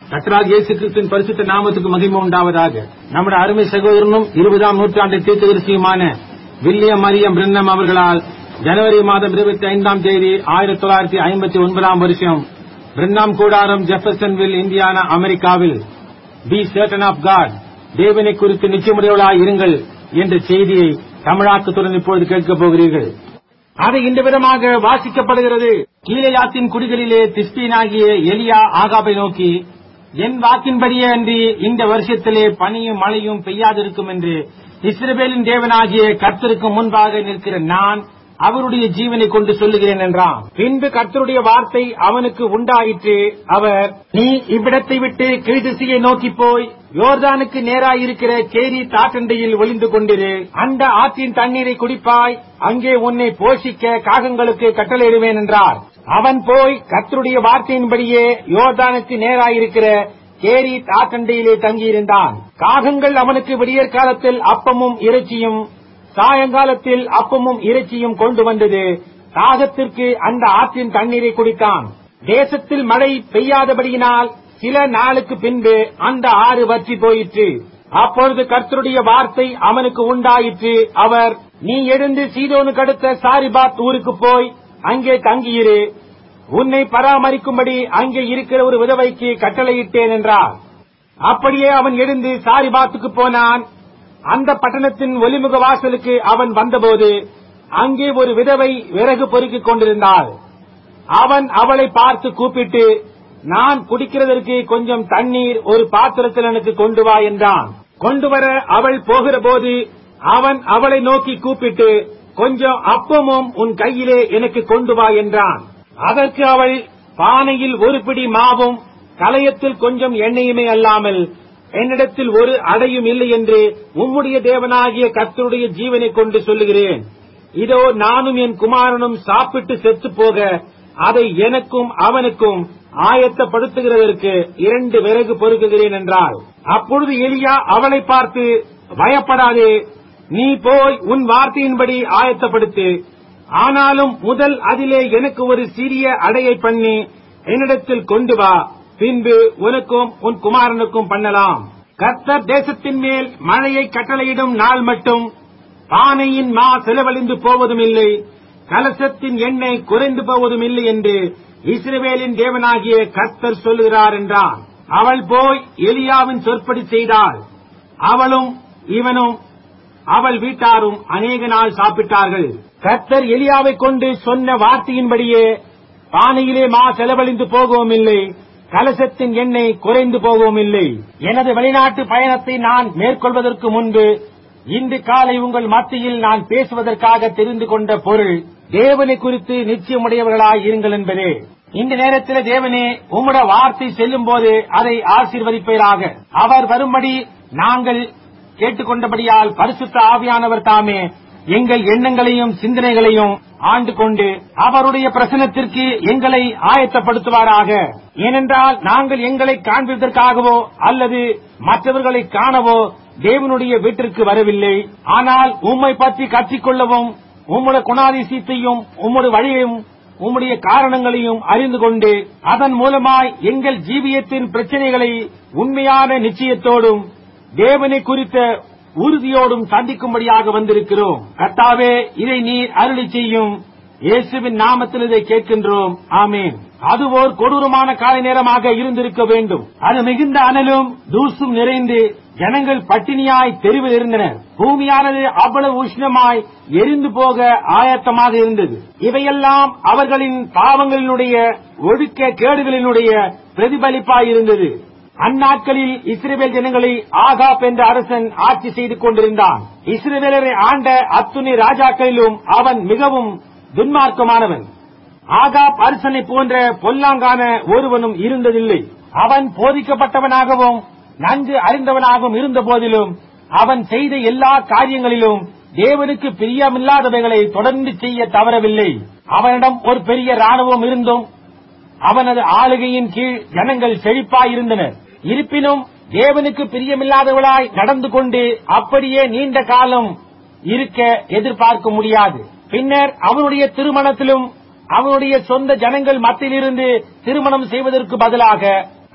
கர்த்தராக இயேசு கிறிஸ்துவின் பரிசுத்த நாமத்துக்கு மகிமை உண்டாவதாக நம்முடைய அருமை சகோதரனும் இருபதாம் நூற்றாண்டு தீர்க்கதரிசியுமான வில்லியம் மரியம் பிரின்னம் அவர்களால் ஜனவரி மாதம் இருபத்தி ஐந்தாம் தேதி ஆயிரத்தி தொள்ளாயிரத்தி ஐம்பத்தி ஒன்பதாம் வருஷம் பிரின்னாம் கூடாரம் ஜெஃபர்சன்வில் இந்தியானா அமெரிக்காவில் பி சர்டன் ஆஃப் காட் தேவனை குறித்து நிச்சயமுடையவளாய் இருங்கள் என்ற செய்தியை தமிழாக்கத்துடன் இப்பொழுது கேட்கப் போகிறீர்கள் அது இந்த விதமாக வாசிக்கப்படுகிறது கீழையாத்தின் குடிகளிலே திஸ்பீனாகிய எலியா ஆகாபை நோக்கி என் வாக்கின்படியே அன்றி இந்த வருஷத்திலே பனியும் மழையும் பெய்யாதிருக்கும் என்று இஸ்ரவேலின் தேவனாகிய கர்த்தருக்கு முன்பாக நிற்கிற நான் அவருடைய ஜீவனை கொண்டு சொல்லுகிறேன் என்றான் பின்பு கர்த்தருடைய வார்த்தை அவனுக்கு உண்டாயிற்று அவர் நீ இவ்விடத்தை விட்டு கீழ்திசையை நோக்கி போய் யோர்தானுக்கு நேராயிருக்கிற கேரி தாட்டண்டையில் ஒளிந்து கொண்டிரு அந்த ஆற்றின் தண்ணீரை குடிப்பாய் அங்கே உன்னை போஷிக்க காகங்களுக்கு கட்டளையிடுவேன் என்றார் அவன் போய் கர்த்தருடைய வார்த்தையின்படியே யோர்தானுக்கு நேராயிருக்கிற கேரி தாட்டண்டையிலே தங்கியிருந்தான் காகங்கள் அவனுக்கு விடியற் காலத்தில் அப்பமும் இறைச்சியும் சாயங்காலத்தில் அப்பமும் இறைச்சியும் கொண்டு வந்தது தாகத்திற்கு அந்த ஆற்றின் தண்ணீரை குடித்தான் தேசத்தில் மழை பெய்யாதபடியினால் சில நாளுக்கு பின்பு அந்த ஆறு வற்றி போயிற்று அப்பொழுது கர்த்தருடைய வார்த்தை அவனுக்கு உண்டாயிற்று அவர் நீ எழுந்து சீதோனுக்கு அடுத்த சாரிபாத் ஊருக்கு போய் அங்கே தங்கியிரு உன்னை பராமரிக்கும்படி அங்கே இருக்கிற ஒரு விதவைக்கு கட்டளையிட்டேன் என்றார் அப்படியே அவன் எழுந்து சாரிபாத்துக்கு போனான் அந்த பட்டணத்தின் ஒலிமுக வாசலுக்கு அவன் வந்தபோது அங்கே ஒரு விதவை விறகு பொறுக்கிக் கொண்டிருந்தாள் அவன் அவளை பார்த்து கூப்பிட்டு நான் குடிக்கிறதற்கு கொஞ்சம் தண்ணீர் ஒரு பாத்திரத்தில் எனக்கு கொண்டு வா என்றான் கொண்டு வர அவள் போகிற போது அவன் அவளை நோக்கி கூப்பிட்டு கொஞ்சம் அப்பமும் உன் கையிலே எனக்கு கொண்டு வா என்றான் அதற்கு அவள் பானையில் ஒரு பிடி மாவும் கலயத்தில் கொஞ்சம் எண்ணெயுமே அல்லாமல் என்னிடத்தில் ஒரு அடையும் இல்லை என்று உம்முடைய தேவனாகிய கர்த்தருடைய ஜீவனை கொண்டு சொல்லுகிறேன் இதோ நானும் என் குமாரனும் சாப்பிட்டு செத்து போக அதை எனக்கும் அவனுக்கும் ஆயத்தப்படுத்துகிறதற்கு இரண்டு விறகு பொறுக்குகிறேன் என்றாள் அப்பொழுது எலியா அவளை பார்த்து பயப்படாதே நீ போய் உன் வார்த்தையின்படி ஆயத்தப்படுத்து ஆனாலும் முதல் அதிலே எனக்கு ஒரு சிறிய அடையை பண்ணி என்னிடத்தில் கொண்டு வா பின்பு உனக்கும் உன் குமாரனுக்கும் பண்ணலாம் கர்த்தர் தேசத்தின் மேல் மழையை கட்டளையிடும் நாள் மட்டும் பானையின் மா செலவழிந்து போவதும் இல்லை கலசத்தின் எண்ணெய் குறைந்து போவதும் இல்லை என்று இஸ்ரவேலின் தேவனாகிய கர்த்தர் சொல்லுகிறார் என்றான் அவள் போய் எலியாவின் சொற்படி செய்தாள் அவளும் இவனும் அவள் வீட்டாரும் அநேக நாள் சாப்பிட்டார்கள் கர்த்தர் எலியாவை கொண்டு சொன்ன வார்த்தையின்படியே பானையிலே மா செலவழிந்து போகவும் இல்லை கலசத்தின் எண்ணெய் குறைந்து போகவும் இல்லை எனது வெளிநாட்டு பயணத்தை நான் மேற்கொள்வதற்கு முன்பு இன்று காலை உங்கள் மத்தியில் நான் பேசுவதற்காக தெரிந்து கொண்ட பொருள் தேவனை குறித்து நிச்சயமுடையவர்களாய் இருங்கள் என்பதே இந்த நேரத்தில் தேவனே உம்முடைய வார்த்தை செல்லும் போது அதை ஆசீர்வதிப்பீராக அவர் வரும்படி நாங்கள் கேட்டுக்கொண்டபடியால் பரிசுத்த ஆவியானவர் தாமே எங்கள் எண்ணங்களையும் சிந்தனைகளையும் ஆண்டு கொண்டு அவருடைய பிரசனத்திற்கு எங்களை ஆயத்தப்படுத்துவாராக ஏனென்றால் நாங்கள் எங்களை காண்பதற்காகவோ அல்லது மற்றவர்களை காணவோ தேவனுடைய வீட்டிற்கு வரவில்லை ஆனால் உம்மை பற்றி கற்றிக்கொள்ளவும் உம்முடைய குணாதிசயத்தையும் உம்முடைய வழியையும் உம்முடைய காரணங்களையும் அறிந்து கொண்டு அதன் மூலமாய் எங்கள் ஜீவியத்தின் பிரச்சனைகளை உண்மையான நிச்சயத்தோடும் தேவனை குறித்த உறுதியோடும் சந்திக்கும்படியாக வந்திருக்கிறோம் கர்த்தாவே இதை நீர் அருளி செய்யும் இயேசுவின் நாமத்தில் இதை கேட்கின்றோம் ஆமேன் அது ஓர் கொடூரமான காலை நேரமாக இருந்திருக்க வேண்டும் அது மிகுந்த அனலும் தூசும் நிறைந்து ஜனங்கள் பட்டினியாய் தெருவில் இருந்தனர் பூமியானது அவ்வளவு உஷ்ணமாய் எரிந்து போக ஆயத்தமாக இருந்தது இவையெல்லாம் அவர்களின் பாவங்களினுடைய ஒழுக்க கேடுகளினுடைய பிரதிபலிப்பாய் இருந்தது அந்நாட்களில் இஸ்ரேல் ஜனங்களை ஆகாப் என்ற அரசன் ஆட்சி செய்து கொண்டிருந்தான் இஸ்ரேலரை ஆண்ட அத்துணை ராஜாக்களிலும் அவன் மிகவும் துன்மார்க்கமானவன் ஆகாப் அரசனை போன்ற பொல்லாங்கான ஒருவனும் இருந்ததில்லை அவன் போதிக்கப்பட்டவனாகவும் நன்கு அறிந்தவனாகவும் இருந்த போதிலும் அவன் செய்த எல்லா காரியங்களிலும் தேவனுக்கு பிரியமில்லாதவைகளை தொடர்ந்து செய்ய தவறவில்லை அவனிடம் ஒரு பெரிய ராணுவம் இருந்தும் அவனது ஆளுகையின் கீழ் ஜனங்கள் செழிப்பாயிருந்தனர் இருப்பினும் தேவனுக்கு பிரியமில்லாதவளாய் நடந்து கொண்டு அப்படியே நீண்ட காலம் இருக்க எதிர்பார்க்க முடியாது பின்னர் அவனுடைய திருமணத்திலும் அவனுடைய சொந்த ஜனங்கள் மத்தியிலிருந்து திருமணம் செய்வதற்கு பதிலாக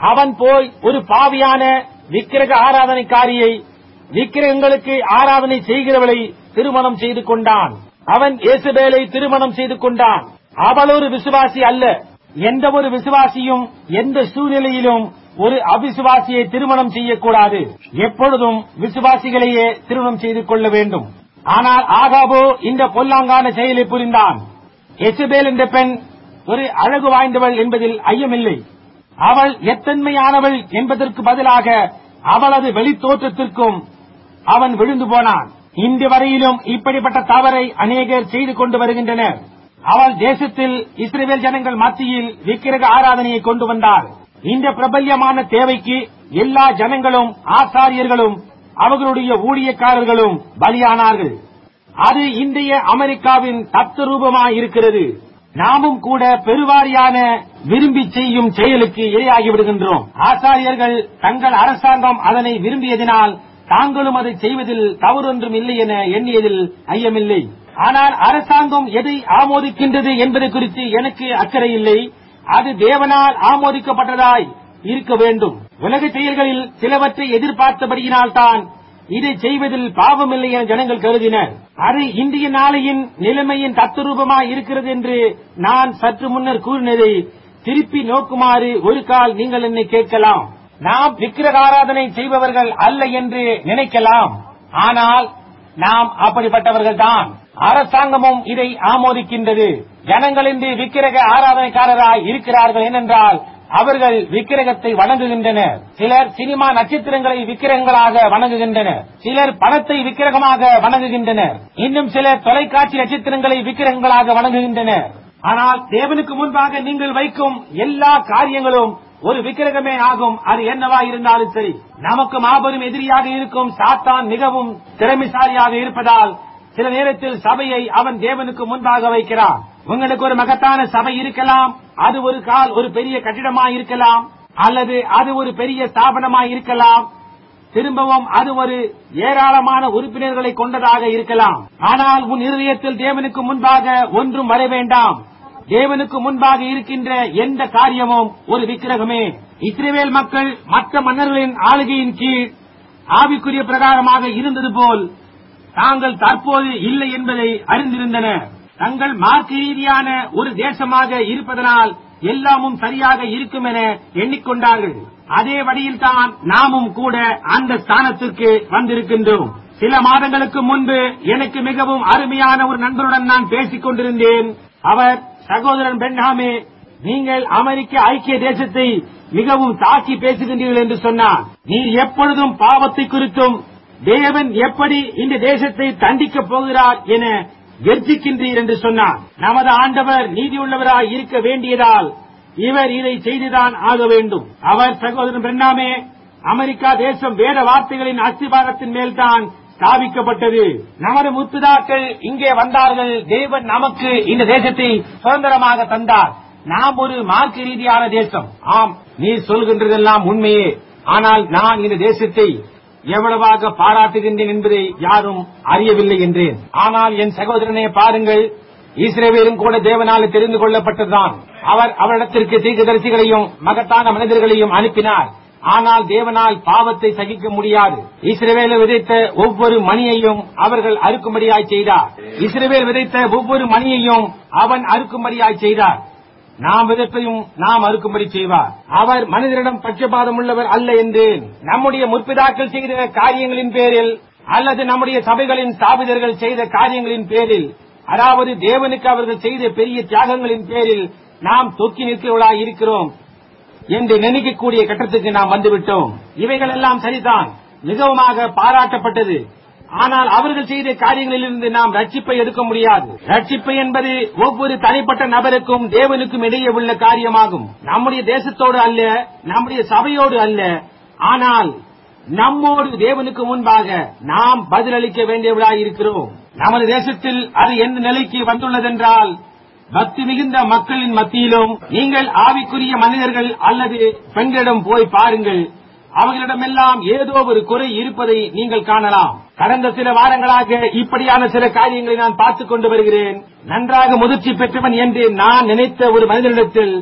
அவன் போய் ஒரு பாவியான விக்கிரக ஆராதனைக்காரியை விக்கிரகங்களுக்கு ஆராதனை செய்கிறவளை திருமணம் செய்து கொண்டான் அவன் இயேசுபேலை திருமணம் செய்து கொண்டான் அவள் ஒரு விசுவாசி அல்ல எந்த ஒரு விசுவாசியும் எந்த சூழ்நிலையிலும் ஒரு அவிசுவாசியை திருமணம் செய்யக்கூடாது எப்பொழுதும் விசுவாசிகளையே திருமணம் செய்து கொள்ள வேண்டும் ஆனால் ஆகாபோ இந்த பொல்லாங்கான செயலை புரிந்தான் எசுபேல் என்ற பெண் ஒரு அழகு வாய்ந்தவள் என்பதில் ஐயமில்லை அவள் எத்தன்மையானவள் என்பதற்கு பதிலாக அவளது வெளித்தோற்றத்திற்கும் அவன் விழுந்து போனான் இன்று வரையிலும் இப்படிப்பட்ட தவறை அநேகர் செய்து கொண்டு வருகின்றனர் அவள் தேசத்தில் இஸ்ரேல் ஜனங்கள் மத்தியில் விக்கிரக ஆராதனையை கொண்டு வந்தார் இந்த பிரபல்யமான தேவைக்கு எல்லா ஜனங்களும் ஆசாரியர்களும் அவர்களுடைய ஊழியக்காரர்களும் பலியானார்கள் அது இன்றைய அமெரிக்காவின் தத்துரூபமாய் இருக்கிறது நாமும் கூட பெருவாரியான விரும்பி செய்யும் செயலுக்கு இரையாகி விடுகின்றோம் ஆசாரியர்கள் தங்கள் அரசாங்கம் அதனை விரும்பியதினால் தாங்களும் அதை செய்வதில் தவறொன்றும் இல்லை என எண்ணியதில் ஐயமில்லை ஆனால் அரசாங்கம் எதை ஆமோதிக்கின்றது என்பது குறித்து எனக்கு அக்கறை இல்லை அது தேவனால் ஆமோதிக்கப்பட்டதாய் இருக்க வேண்டும் உலக செயல்களில் சிலவற்றை எதிர்பார்த்தபடியினால்தான் இதை செய்வதில் பாவமில்லை என ஜனங்கள் கருதினர் அது இந்திய நாளையின் நிலைமையின் தத்துரூபமாய் இருக்கிறது என்று நான் சற்று முன்னர் கூறினதை திருப்பி நோக்குமாறு ஒரு கால் நீங்கள் என்னை கேட்கலாம் நாம் விக்கிரக ஆராதனை செய்பவர்கள் அல்ல என்று நினைக்கலாம் ஆனால் நாம் அப்படிப்பட்டவர்கள் தான் அரசாங்கமும் இதை ஆமோதிக்கின்றது ஜனங்கள் இன்று விக்கிரக ஆராதனைக்காரராய் இருக்கிறார்கள் ஏனென்றால் அவர்கள் விக்கிரகத்தை வணங்குகின்றனர் சிலர் சினிமா நட்சத்திரங்களை விக்கிரகங்களாக வணங்குகின்றனர் சிலர் பணத்தை விக்கிரகமாக வணங்குகின்றனர் இன்னும் சிலர் தொலைக்காட்சி நட்சத்திரங்களை விக்கிரகங்களாக வணங்குகின்றனர் ஆனால் தேவனுக்கு முன்பாக நீங்கள் வைக்கும் எல்லா காரியங்களும் ஒரு விக்கிரகமே ஆகும் அது என்னவா இருந்தாலும் சரி நமக்கு மாபெரும் எதிரியாக இருக்கும் சாத்தான் மிகவும் திறமைசாலியாக இருப்பதால் சில நேரத்தில் சபையை அவன் தேவனுக்கு முன்பாக வைக்கிறான் உங்களுக்கு ஒரு மகத்தான சபை இருக்கலாம் அது ஒரு கால் ஒரு பெரிய கட்டிடமாய் இருக்கலாம் அல்லது அது ஒரு பெரிய ஸ்தாபனமாய் இருக்கலாம் திரும்பவும் அது ஒரு ஏராளமான உறுப்பினர்களை கொண்டதாக இருக்கலாம் ஆனால் உன் இருதயத்தில் தேவனுக்கு முன்பாக ஒன்றும் வர வேண்டாம் தேவனுக்கு முன்பாக இருக்கின்ற எந்த காரியமும் ஒரு விக்கிரகமே இஸ்ரேல் மக்கள் மற்ற மன்னர்களின் ஆளுகையின் கீழ் ஆவிக்குரிய பிரகாரமாக இருந்தது போல் தாங்கள் தற்போது இல்லை என்பதை அறிந்திருந்தனர் தங்கள் மார்க்க ரீதியான ஒரு தேசமாக இருப்பதனால் எல்லாமும் சரியாக இருக்கும் என எண்ணிக்கொண்டார்கள் அதே வழியில் தான் நாமும் கூட அந்த ஸ்தானத்திற்கு வந்திருக்கின்றோம் சில மாதங்களுக்கு முன்பு எனக்கு மிகவும் அருமையான ஒரு நண்பருடன் நான் பேசிக் கொண்டிருந்தேன் அவர் சகோதரன் பென்ஹாமே நீங்கள் அமெரிக்க ஐக்கிய தேசத்தை மிகவும் தாக்கி பேசுகின்றீர்கள் என்று சொன்னார் நீர் எப்பொழுதும் பாவத்தை குறித்தும் தேவன் எப்படி இந்த தேசத்தை தண்டிக்கப் போகிறார் என கர்ஜிக்கின்றீர் என்று சொன்னார் நமது ஆண்டவர் நீதியுள்ளவராய் இருக்க வேண்டியதால் இவர் இதை செய்துதான் ஆக வேண்டும் அவர் சகோதரன் பெண்ணாமே அமெரிக்கா தேசம் வேத வார்த்தைகளின் அஸ்திபாரத்தின் மேல்தான் ஸ்தாபிக்கப்பட்டது நமது முத்துதாக்கள் இங்கே வந்தார்கள் தேவன் நமக்கு இந்த தேசத்தை சுதந்திரமாக தந்தார் நாம் ஒரு மார்க்க ரீதியான தேசம் ஆம் நீ சொல்கின்றதெல்லாம் உண்மையே ஆனால் நான் இந்த தேசத்தை எவ்வளவாக பாராட்டுகின்றேன் என்பதை யாரும் அறியவில்லை என்றேன் ஆனால் என் சகோதரனை பாருங்கள் இஸ்ரேவேலும் கூட தேவனால் தெரிந்து கொள்ளப்பட்டதுதான் அவர் அவரிடத்திற்கு தீர்க்கதரிசிகளையும் மகத்தான மனிதர்களையும் அனுப்பினார் ஆனால் தேவனால் பாவத்தை சகிக்க முடியாது இஸ்ரேவேல விதைத்த ஒவ்வொரு மணியையும் அவர்கள் அறுக்கும்படியாய் செய்தார் இஸ்ரேவேல் விதைத்த ஒவ்வொரு மணியையும் அவன் அறுக்கும்படியாய் செய்தார் நாம் விதத்தையும் நாம் அறுக்கும்படி செய்வார் அவர் மனிதரிடம் பட்சபாதம் உள்ளவர் அல்ல என்றேன் நம்முடைய முற்பிதாக்கள் செய்த காரியங்களின் பேரில் அல்லது நம்முடைய சபைகளின் ஸ்தாபிதர்கள் செய்த காரியங்களின் பேரில் அதாவது தேவனுக்கு அவர்கள் செய்த பெரிய தியாகங்களின் பேரில் நாம் தொக்கி நிற்கிறவர்களாய் இருக்கிறோம் என்று நினைக்கக்கூடிய கட்டத்துக்கு நாம் வந்துவிட்டோம் இவைகள் எல்லாம் சரிதான் மிகவுமாக பாராட்டப்பட்டது ஆனால் அவர்கள் செய்த காரியங்களிலிருந்து நாம் ரட்சிப்பை எடுக்க முடியாது ரட்சிப்பு என்பது ஒவ்வொரு தனிப்பட்ட நபருக்கும் தேவனுக்கும் இடையே உள்ள காரியமாகும் நம்முடைய தேசத்தோடு அல்ல நம்முடைய சபையோடு அல்ல ஆனால் நம்மோடு தேவனுக்கு முன்பாக நாம் பதிலளிக்க வேண்டியவர்களாய் இருக்கிறோம் நமது தேசத்தில் அது எந்த நிலைக்கு வந்துள்ளதென்றால் பக்தி மிகுந்த மக்களின் மத்தியிலும் நீங்கள் ஆவிக்குரிய மனிதர்கள் அல்லது பெண்களிடம் போய் பாருங்கள் அவர்களிடமெல்லாம் ஏதோ ஒரு குறை இருப்பதை நீங்கள் காணலாம் கடந்த சில வாரங்களாக இப்படியான சில காரியங்களை நான் பார்த்துக் கொண்டு வருகிறேன் நன்றாக முதிர்ச்சி பெற்றவன் என்று நான் நினைத்த ஒரு மனிதனிடத்தில்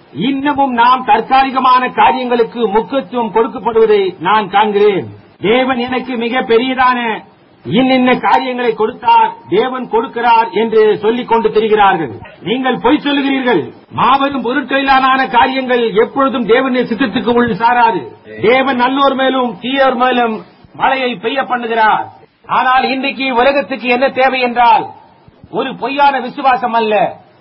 இன்னமும் நாம் தற்காலிகமான காரியங்களுக்கு முக்கியத்துவம் கொடுக்கப்படுவதை நான் காண்கிறேன் தேவன் எனக்கு மிக பெரியதான இன்னின்ன காரியங்களை கொடுத்தார் தேவன் கொடுக்கிறார் என்று சொல்லிக் கொண்டு திரிகிறார்கள் நீங்கள் பொய் சொல்லுகிறீர்கள் மாபெரும் பொருட்களிலான காரியங்கள் எப்பொழுதும் தேவனுடைய சித்தத்துக்கு உள் சாராது தேவன் நல்லோர் மேலும் தீயோர் மேலும் மழையை பெய்ய பண்ணுகிறார் ஆனால் இன்றைக்கு உலகத்துக்கு என்ன தேவை என்றால் ஒரு பொய்யான விசுவாசம் அல்ல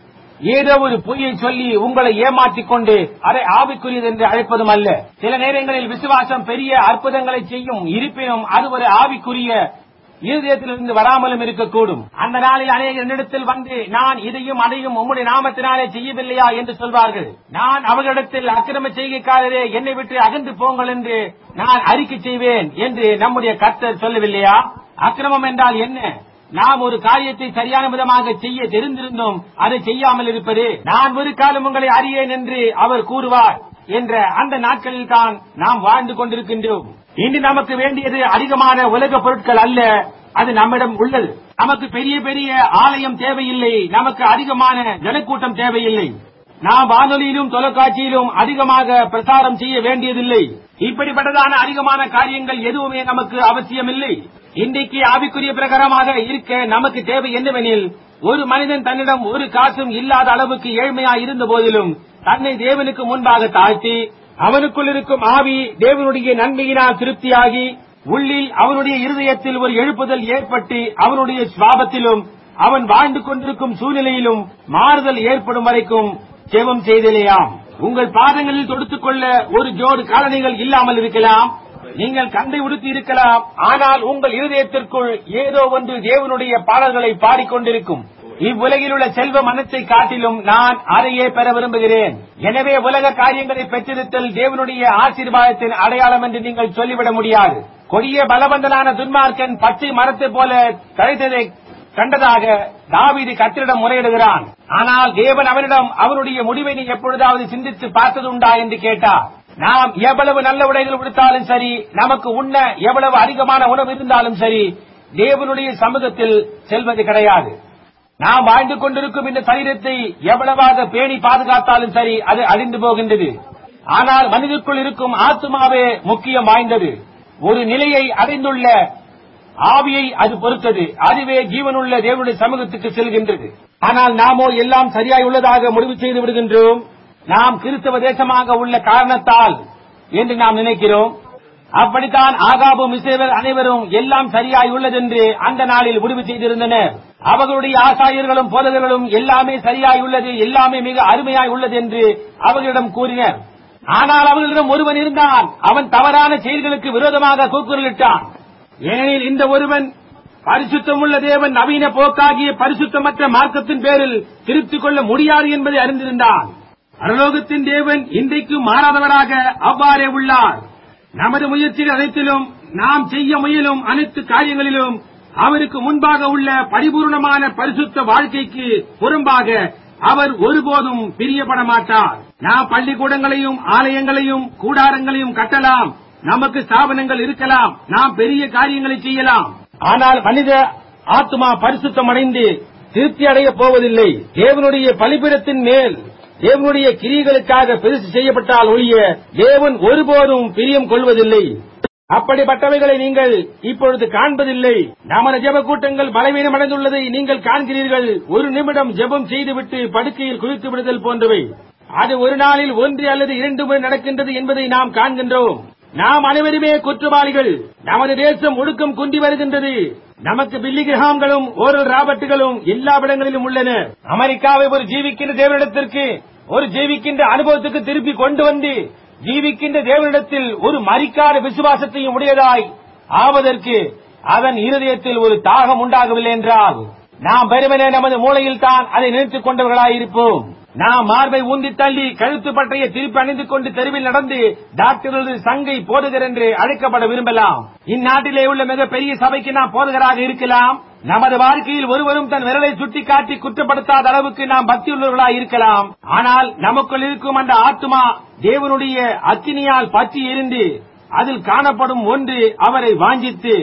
ஏதோ ஒரு பொய்யை சொல்லி உங்களை ஏமாற்றிக் கொண்டு அதை ஆவிக்குரியது என்று அழைப்பதும் அல்ல சில நேரங்களில் விசுவாசம் பெரிய அற்புதங்களை செய்யும் இருப்பினும் அது ஒரு ஆவிக்குரிய இருதயத்திலிருந்து வராமலும் இருக்கக்கூடும் அந்த நாளில் அநேக என்னிடத்தில் வந்து நான் இதையும் அதையும் உம்முடைய நாமத்தினாலே செய்யவில்லையா என்று சொல்வார்கள் நான் அவர்களிடத்தில் அக்கிரம செய்கைக்காரரே என்னை விட்டு அகன்று போங்கள் என்று நான் அறிக்கை செய்வேன் என்று நம்முடைய கர்த்தர் சொல்லவில்லையா அக்கிரமம் என்றால் என்ன நாம் ஒரு காரியத்தை சரியான விதமாக செய்ய தெரிந்திருந்தும் அதை செய்யாமல் இருப்பது நான் ஒரு காலம் உங்களை அறியேன் என்று அவர் கூறுவார் என்ற அந்த நாட்களில் தான் நாம் வாழ்ந்து கொண்டிருக்கின்றோம் இன்று நமக்கு வேண்டியது அதிகமான உலக பொருட்கள் அல்ல அது நம்மிடம் உள்ளது நமக்கு பெரிய பெரிய ஆலயம் தேவையில்லை நமக்கு அதிகமான ஜனக்கூட்டம் தேவையில்லை நாம் வானொலியிலும் தொலைக்காட்சியிலும் அதிகமாக பிரசாரம் செய்ய வேண்டியதில்லை இப்படிப்பட்டதான அதிகமான காரியங்கள் எதுவுமே நமக்கு அவசியமில்லை இன்றைக்கு ஆவிக்குரிய பிரகாரமாக இருக்க நமக்கு தேவை என்னவெனில் ஒரு மனிதன் தன்னிடம் ஒரு காசும் இல்லாத அளவுக்கு ஏழ்மையா இருந்த போதிலும் தன்னை தேவனுக்கு முன்பாக தாழ்த்தி அவனுக்குள் இருக்கும் ஆவி தேவனுடைய நன்மையினால் திருப்தியாகி உள்ளில் அவனுடைய இருதயத்தில் ஒரு எழுப்புதல் ஏற்பட்டு அவனுடைய சுவாபத்திலும் அவன் வாழ்ந்து கொண்டிருக்கும் சூழ்நிலையிலும் மாறுதல் ஏற்படும் வரைக்கும் ஜெபம் செய்தலையாம் உங்கள் பாதங்களில் தொடுத்துக் கொள்ள ஒரு ஜோடு காலணிகள் இல்லாமல் இருக்கலாம் நீங்கள் கண்டை உடுத்தி இருக்கலாம் ஆனால் உங்கள் இருதயத்திற்குள் ஏதோ ஒன்று தேவனுடைய பாடல்களை பாடிக்கொண்டிருக்கும் இவ்வுலகில் உள்ள செல்வ மனத்தை காட்டிலும் நான் அதையே பெற விரும்புகிறேன் எனவே உலக காரியங்களை பெற்றிருத்தல் தேவனுடைய ஆசீர்வாதத்தின் அடையாளம் என்று நீங்கள் சொல்லிவிட முடியாது கொடிய பலவந்தனான துன்மார்க்கன் பச்சை மரத்தைப் போல தழைத்ததை கண்டதாக தாவீது கத்திரிடம் முறையிடுகிறான் ஆனால் தேவன் அவனிடம் அவனுடைய முடிவை நீ எப்பொழுதாவது சிந்தித்து பார்த்ததுண்டா என்று கேட்டார் நாம் எவ்வளவு நல்ல உடைகள் உடுத்தாலும் சரி நமக்கு உண்ண எவ்வளவு அதிகமான உணவு இருந்தாலும் சரி தேவனுடைய சமூகத்தில் செல்வது கிடையாது நாம் வாழ்ந்து கொண்டிருக்கும் இந்த சரீரத்தை எவ்வளவாக பேணி பாதுகாத்தாலும் சரி அது அழிந்து போகின்றது ஆனால் மனிதனுக்குள் இருக்கும் ஆத்மாவே முக்கியம் வாய்ந்தது ஒரு நிலையை அடைந்துள்ள ஆவியை அது பொறுத்தது அதுவே ஜீவனுள்ள தேவனுடைய சமூகத்துக்கு செல்கின்றது ஆனால் நாமோ எல்லாம் சரியாய் உள்ளதாக முடிவு செய்து விடுகின்றோம் நாம் கிறிஸ்தவ தேசமாக உள்ள காரணத்தால் என்று நாம் நினைக்கிறோம் அப்படித்தான் ஆகாபும் இசைவர் அனைவரும் எல்லாம் சரியாய் உள்ளதென்று அந்த நாளில் முடிவு செய்திருந்தனர் அவர்களுடைய ஆசாரியர்களும் போதகர்களும் எல்லாமே சரியாய் உள்ளது எல்லாமே மிக அருமையாய் உள்ளது என்று அவர்களிடம் கூறினர் ஆனால் அவர்களிடம் ஒருவன் இருந்தான் அவன் தவறான செயல்களுக்கு விரோதமாக கூக்குரலிட்டான் ஏனெனில் இந்த ஒருவன் பரிசுத்தமுள்ள தேவன் நவீன போக்காகிய பரிசுத்தமற்ற மார்க்கத்தின் பேரில் திருப்திக் கொள்ள முடியாது என்பதை அறிந்திருந்தான் பரலோகத்தின் தேவன் இன்றைக்கு மாறாதவராக அவ்வாறே உள்ளார் நமது முயற்சிகள் அனைத்திலும் நாம் செய்ய முயலும் அனைத்து காரியங்களிலும் அவருக்கு முன்பாக உள்ள பரிபூர்ணமான பரிசுத்த வாழ்க்கைக்கு புறம்பாக அவர் ஒருபோதும் பிரியப்பட மாட்டார் நாம் பள்ளிக்கூடங்களையும் ஆலயங்களையும் கூடாரங்களையும் கட்டலாம் நமக்கு ஸ்தாபனங்கள் இருக்கலாம் நாம் பெரிய காரியங்களை செய்யலாம் ஆனால் மனித ஆத்மா பரிசுத்தம் அடைந்து திருப்தி அடையப் போவதில்லை தேவனுடைய பலிபீடத்தின் மேல் தேவனுடைய கிரியைகளுக்காக பெருசு செய்யப்பட்டால் ஒழிய தேவன் ஒருபோதும் பிரியம் கொள்வதில்லை அப்படிப்பட்டவைகளை நீங்கள் இப்பொழுது காண்பதில்லை நமது ஜெப கூட்டங்கள் பலவீனம் அடைந்துள்ளதை நீங்கள் காண்கிறீர்கள் ஒரு நிமிடம் ஜெபம் செய்துவிட்டு படுக்கையில் குளித்து விடுதல் போன்றவை அது ஒரு நாளில் ஒன்று அல்லது இரண்டு முறை நடக்கின்றது என்பதை நாம் காண்கின்றோம் நாம் அனைவருமே குற்றவாளிகள் நமது தேசம் ஒடுக்கம் குண்டி வருகின்றது நமக்கு பில்லி கிரகாம்களும் ஓரல் ராபர்ட்டுகளும் எல்லா இடங்களிலும் உள்ளன அமெரிக்காவை ஒரு ஜீவிக்கின்ற தேவனிடத்திற்கு ஒரு ஜீவிக்கின்ற அனுபவத்துக்கு திருப்பி கொண்டு வந்து ஜீவிக்கின்ற தேவனிடத்தில் ஒரு மறிக்காத விசுவாசத்தையும் உடையதாய் ஆவதற்கு அதன் இருதயத்தில் ஒரு தாகம் உண்டாகவில்லை என்றால் நாம் வெறுமனே நமது மூளையில் தான் அதை நினைத்துக் கொண்டவர்களாயிருப்போம் நாம் மார்பை ஊந்தி தள்ளி கழுத்து பற்றைய திருப்பி அணிந்து கொண்டு தெருவில் நடந்து டாக்டரது சங்கை போதுகர் என்று அழைக்கப்பட விரும்பலாம் இந்நாட்டிலே உள்ள மிக பெரிய சபைக்கு நாம் போதகராக இருக்கலாம் நமது வாழ்க்கையில் ஒருவரும் தன் விரலை சுட்டி காட்டி குற்றப்படுத்தாத அளவுக்கு நாம் பக்தியுள்ளவர்களாய் இருக்கலாம் ஆனால் நமக்குள் இருக்கும் அந்த ஆத்மா தேவனுடைய அக்கினியால் பற்றி எரிந்து அதில் காணப்படும் ஒன்று அவரை வாஞ்சித்து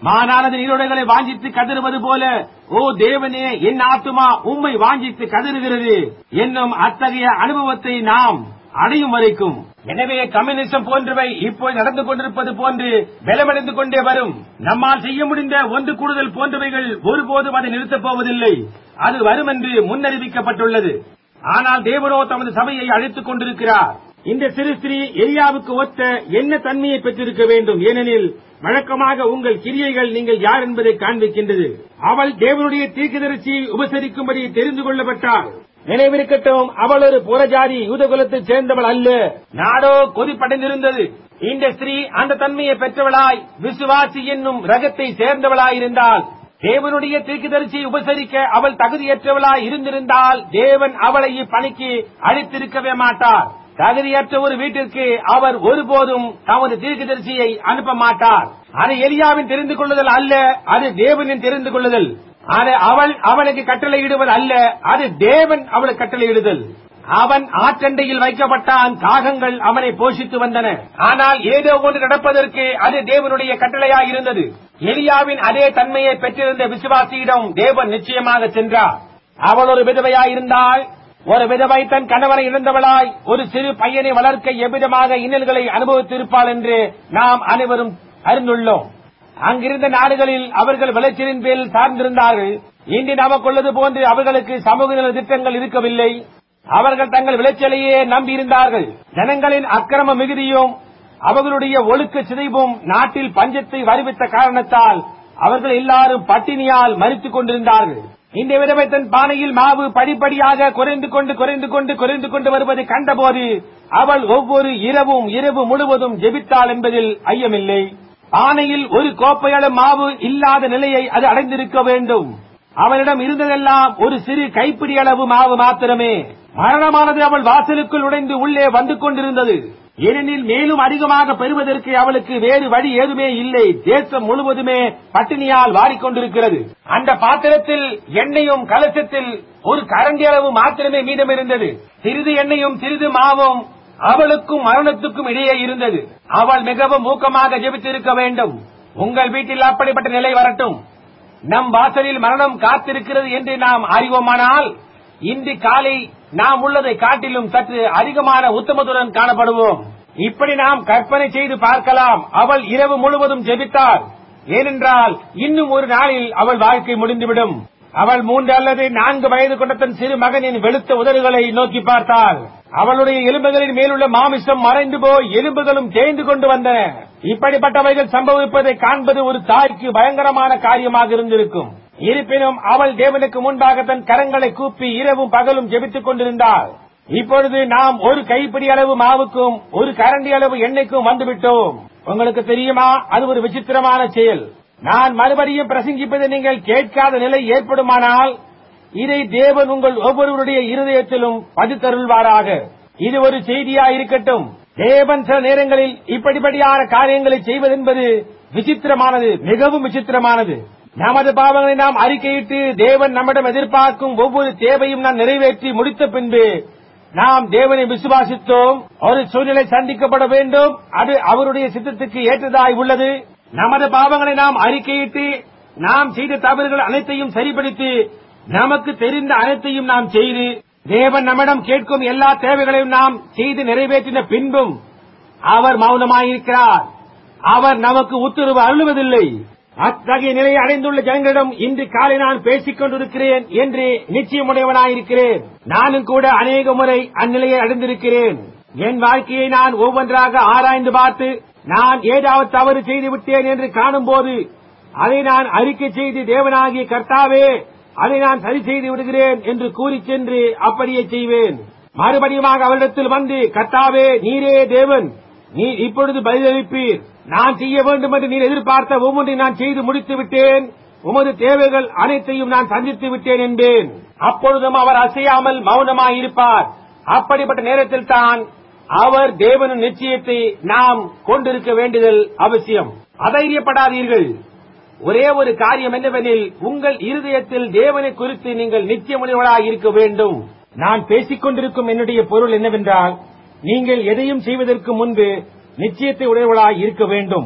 மானானது நீரோடைகளை வாஞ்சித்து கதறுவது போல ஓ தேவனே என் ஆத்துமா உம்மை வாஞ்சித்து கதறுகிறது என்னும் அத்தகைய அனுபவத்தை நாம் அடையும் வரைக்கும் எனவே கம்யூனிசம் போன்றவை இப்போது நடந்து கொண்டிருப்பது போன்று பலமடைந்து கொண்டே வரும் நம்மால் செய்ய முடிந்த ஒன்று கூடுதல் போன்றவைகள் ஒருபோதும் அதை நிறுத்தப் போவதில்லை அது வரும் என்று முன்னறிவிக்கப்பட்டுள்ளது ஆனால் தேவனோ தமது சபையை அழைத்துக் கொண்டிருக்கிறார் இந்த சிறு ஸ்திரீ எலியாவுக்கு ஒத்த என்ன தன்மையை பெற்றிருக்க வேண்டும் ஏனெனில் வழக்கமாக உங்கள் கிரியைகள் நீங்கள் யார் என்பதை காண்பிக்கின்றது அவள் தேவனுடைய தீர்க்கதரிசியை உபசரிக்கும்படி தெரிந்து கொள்ளப்பட்டாள் நினைவிருக்கட்டும் அவள் ஒரு புறஜாதி யூதகுலத்தைச் சேர்ந்தவள் அல்ல நாடோ கொதிப்படைந்திருந்தது இந்த ஸ்திரீ அந்த தன்மையை பெற்றவளாய் விசுவாசி என்னும் ரகத்தை சேர்ந்தவளாயிருந்தால் தேவனுடைய தீர்க்கதரிசியை உபசரிக்க அவள் தகுதியற்றவளாய் இருந்திருந்தால் தேவன் அவளை இப்பணிக்கு அழைத்திருக்கவே மாட்டார் தகுதியற்ற ஒரு வீட்டிற்கு அவர் ஒருபோதும் தமது தீர்க்கதரிசியை அனுப்ப மாட்டார் அது எலியாவின் தெரிந்து கொள்ளுதல் அல்ல அது தேவனின் தெரிந்து கொள்ளுதல் அது அவள் அவனுக்கு கட்டளையிடுவது அல்ல அது தேவன் அவளுக்கு கட்டளையிடுதல் அவன் ஆற்றண்டையில் வைக்கப்பட்டான் காகங்கள் அவனை போஷித்து வந்தன ஆனால் ஏதோ ஒன்று நடப்பதற்கு அது தேவனுடைய கட்டளையாய் இருந்தது எலியாவின் அதே தன்மையை பெற்றிருந்த விசுவாசியிடம் தேவன் நிச்சயமாக சென்றார் அவள் ஒரு விதவையாய் இருந்தால் ஒரு விதவை தன் கணவனை இழந்தவளாய் ஒரு சிறு பையனை வளர்க்க எவ்விதமாக இன்னல்களை அனுபவித்திருப்பாள் என்று நாம் அனைவரும் அறிந்துள்ளோம் அங்கிருந்த நாடுகளில் அவர்கள் விளைச்சலின் பேரில் சார்ந்திருந்தார்கள் இன்று நமக்குள்ளது போன்று அவர்களுக்கு சமூக நல திட்டங்கள் இருக்கவில்லை அவர்கள் தங்கள் விளைச்சலையே நம்பியிருந்தார்கள் ஜனங்களின் அக்கிரம மிகுதியும் அவர்களுடைய ஒழுக்க சிதைவும் நாட்டில் பஞ்சத்தை வருவித்த காரணத்தால் அவர்கள் எல்லாரும் பட்டினியால் மறித்துக் கொண்டிருந்தார்கள் இந்த விதவை தன் பானையில் மாவு படிப்படியாக குறைந்து கொண்டு குறைந்து கொண்டு குறைந்து கொண்டு வருவதை கண்டபோது அவள் ஒவ்வொரு இரவும் இரவு முழுவதும் ஜெபித்தாள் என்பதில் ஐயமில்லை பானையில் ஒரு கோப்பையளவு மாவு இல்லாத நிலையை அது அடைந்திருக்க வேண்டும் அவனிடம் இருந்ததெல்லாம் ஒரு சிறு கைப்பிடி அளவு மாவு மாத்திரமே மரணமானது அவள் வாசலுக்குள் நுழைந்து உள்ளே வந்து கொண்டிருந்தது ஏனெனில் மேலும் அதிகமாக பெறுவதற்கு அவளுக்கு வேறு வழி ஏதுமே இல்லை தேசம் முழுவதுமே பட்டினியால் வாடிக்கொண்டிருக்கிறது அந்த பாத்திரத்தில் எண்ணெயும் கலசத்தில் ஒரு கரண்டி அளவு மாத்திரமே மீதம் இருந்தது சிறிது எண்ணெயும் சிறிது மாவும் அவளுக்கும் மரணத்துக்கும் இடையே இருந்தது அவள் மிகவும் ஊக்கமாக ஜெபித்திருக்க வேண்டும் உங்கள் வீட்டில் அப்படிப்பட்ட நிலை வரட்டும் நம் வாசலில் மரணம் காத்திருக்கிறது என்று நாம் அறிவோமானால் இன்று காலை நாம் உள்ளதை காட்டிலும் சற்று அதிகமான உத்தமத்துடன் காணப்படுவோம் இப்படி நாம் கற்பனை செய்து பார்க்கலாம் அவள் இரவு முழுவதும் ஜெபித்தாள் ஏனென்றால் இன்னும் ஒரு நாளில் அவள் வாழ்க்கை முடிந்துவிடும் அவள் மூன்று அல்லது நான்கு வயது கொண்ட தன் சிறு மகனின் வெளுத்த உதடுகளை நோக்கி பார்த்தாள் அவளுடைய எலும்புகளின் மேலுள்ள மாமிசம் மறைந்து போய் எலும்புகளும் தேய்ந்து கொண்டு வந்தன இப்படிப்பட்டவைகள் சம்பவிப்பதை காண்பது ஒரு தாய்க்கு பயங்கரமான காரியமாக இருந்திருக்கும் இருப்பினும் அவள் தேவனுக்கு முன்பாக தன் கரங்களை கூப்பி இரவும் பகலும் ஜெபித்துக் கொண்டிருந்தாள் இப்பொழுது நாம் ஒரு கைப்பிடி அளவு மாவுக்கும் ஒரு கரண்டி அளவு எண்ணெய்க்கும் வந்துவிட்டோம் உங்களுக்கு தெரியுமா அது ஒரு விசித்திரமான செயல் நான் மறுபடியும் பிரசங்கிப்பதை நீங்கள் கேட்காத நிலை ஏற்படுமானால் இதை தேவன் உங்கள் ஒவ்வொருவருடைய இருதயத்திலும் பதித்தருள்வாராக இது ஒரு செய்தியா இருக்கட்டும் தேவன் சில நேரங்களில் இப்படிப்படியான காரியங்களை செய்வதென்பது விசித்திரமானது மிகவும் விசித்திரமானது நமது பாவங்களை நாம் அறிக்கையிட்டு தேவன் நம்மிடம் எதிர்பார்க்கும் ஒவ்வொரு தேவையும் நாம் நிறைவேற்றி முடித்த பின்பு நாம் தேவனை விசுவாசித்தோம் ஒரு சூழ்நிலை சந்திக்கப்பட வேண்டும் அது அவருடைய சித்தத்துக்கு ஏற்றதாய் உள்ளது நமது பாவங்களை நாம் அறிக்கையிட்டு நாம் செய்த தவறுகள் அனைத்தையும் சரிப்படுத்தி நமக்கு தெரிந்த அனைத்தையும் நாம் செய்து தேவன் நம்மிடம் கேட்கும் எல்லா தேவைகளையும் நாம் செய்து நிறைவேற்றின பின்பும் அவர் மௌனமாயிருக்கிறார் அவர் நமக்கு உத்தரவு அருளுவதில்லை அத்தகைய நிலையை அடைந்துள்ள ஜனங்களிடம் இன்று காலை நான் பேசிக் கொண்டிருக்கிறேன் என்று நிச்சயமுடையவனாயிருக்கிறேன் நானும் கூட அநேக முறை அந்நிலையை அடைந்திருக்கிறேன் என் வாழ்க்கையை நான் ஒவ்வொன்றாக ஆராய்ந்து பார்த்து நான் ஏதாவது தவறு செய்து விட்டேன் என்று காணும்போது அதை நான் அறிக்கை செய்து தேவனாகிய கர்த்தாவே அதை நான் சரி செய்து விடுகிறேன் என்று கூறி சென்று அப்படியே செய்வேன் மறுபடியுமாக அவரிடத்தில் வந்து கர்த்தாவே நீரே தேவன் நீ இப்பொழுது பதிலளிப்பீர் நான் செய்ய வேண்டும் என்று நீர் எதிர்பார்த்த ஒவ்வொன்றை நான் செய்து முடித்து விட்டேன் உமது தேவைகள் அனைத்தையும் நான் சந்தித்து விட்டேன் என்பேன் அப்பொழுதும் அவர் அசையாமல் மௌனமாயிருப்பார் அப்படிப்பட்ட நேரத்தில் தான் அவர் தேவனின் நிச்சயத்தை நாம் கொண்டிருக்க வேண்டியதல் அவசியம் அதைரியப்படாதீர்கள் ஒரே ஒரு காரியம் என்னவெனில் உங்கள் இருதயத்தில் தேவனை குறித்து நீங்கள் நிச்சயமுடையவர்களாக இருக்க வேண்டும் நான் பேசிக் கொண்டிருக்கும் என்னுடைய பொருள் என்னவென்றால் நீங்கள் எதையும் செய்வதற்கு முன்பு நிச்சயத்தை உடையவர்களாய் இருக்க வேண்டும்